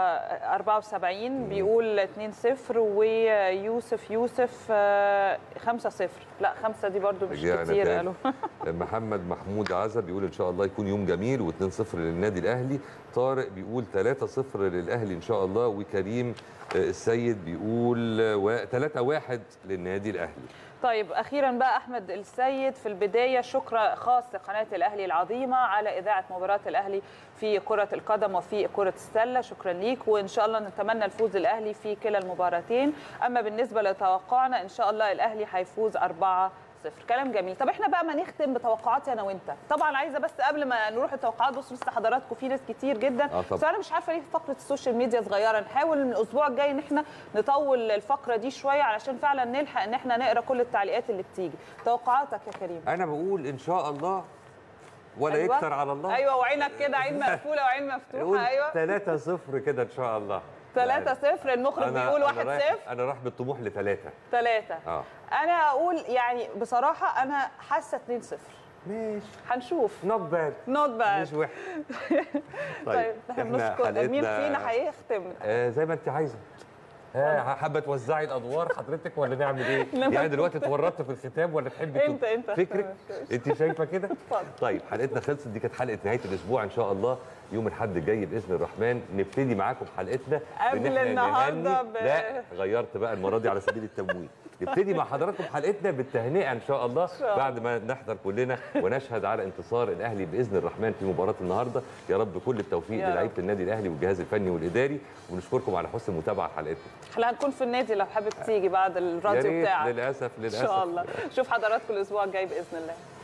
74 بيقول 2 0 ويوسف يوسف 5 0 لا 5 دي برضو مش رجعنا كتير تاني. قالوا محمد محمود عزب بيقول ان شاء الله يكون يوم جميل و2 0 للنادي الاهلي طارق بيقول 3 0 للاهلي ان شاء الله وكريم آه، السيد بيقول 3 1 للنادي الاهلي طيب اخيرا بقى احمد السيد في البدايه شكر خاص لقناه الاهلي العظيمه على اذاعه مباراه الاهلي في كره القدم وفي كره السله شكرا ليك وان شاء الله نتمنى الفوز الاهلي في كلا المباراتين اما بالنسبه لتوقعنا ان شاء الله الاهلي هيفوز 4 صفر كلام جميل طب احنا بقى ما نختم بتوقعاتي انا وانت طبعا عايزه بس قبل ما نروح التوقعات بصوا لسه حضراتكم في ناس كتير جدا آه طبعاً. بس انا مش عارفه ليه فقره السوشيال ميديا صغيره نحاول من الاسبوع الجاي ان احنا نطول الفقره دي شويه علشان فعلا نلحق ان احنا نقرا كل التعليقات اللي بتيجي توقعاتك يا كريم انا بقول ان شاء الله ولا أيوة. يكتر على الله ايوه وعينك كده عين مقفوله وعين نقول مفتوحه ايوه 3 0 كده ان شاء الله 3 0 المخرج بيقول 1 أنا رايح 0 انا رايح بالطموح لثلاثه 3 اه انا اقول يعني بصراحه انا حاسه 2 0 ماشي هنشوف نوت باد نوت باد مش وحش طيب احنا بنشكر مين فينا هيختم آه زي ما انت عايزه آه حابه توزعي الادوار حضرتك ولا نعمل ايه؟ لا، يعني دلوقتي اتورطت في الختام ولا تحبي انت- انت. فكرك انت شايفه كده؟ طيب حلقتنا خلصت دي كانت حلقه نهايه الاسبوع ان شاء الله يوم الاحد الجاي باذن الرحمن نبتدي معاكم حلقتنا قبل بإن إحنا النهاردة نهني- ب- لا غيرت بقى المره دي على سبيل التمويه نبتدي مع حضراتكم حلقتنا بالتهنئه ان شاء الله شاء الله. بعد ما نحضر كلنا ونشهد على انتصار الاهلي باذن الرحمن في مباراه النهارده يا رب كل التوفيق يا رب. للعيبه النادي الاهلي والجهاز الفني والاداري ونشكركم على حسن المتابعه حلقتنا احنا هنكون في النادي لو حابب تيجي بعد يا الراديو ريت بتاعك للاسف ان للاسف شاء الله شوف حضراتكم الاسبوع الجاي باذن الله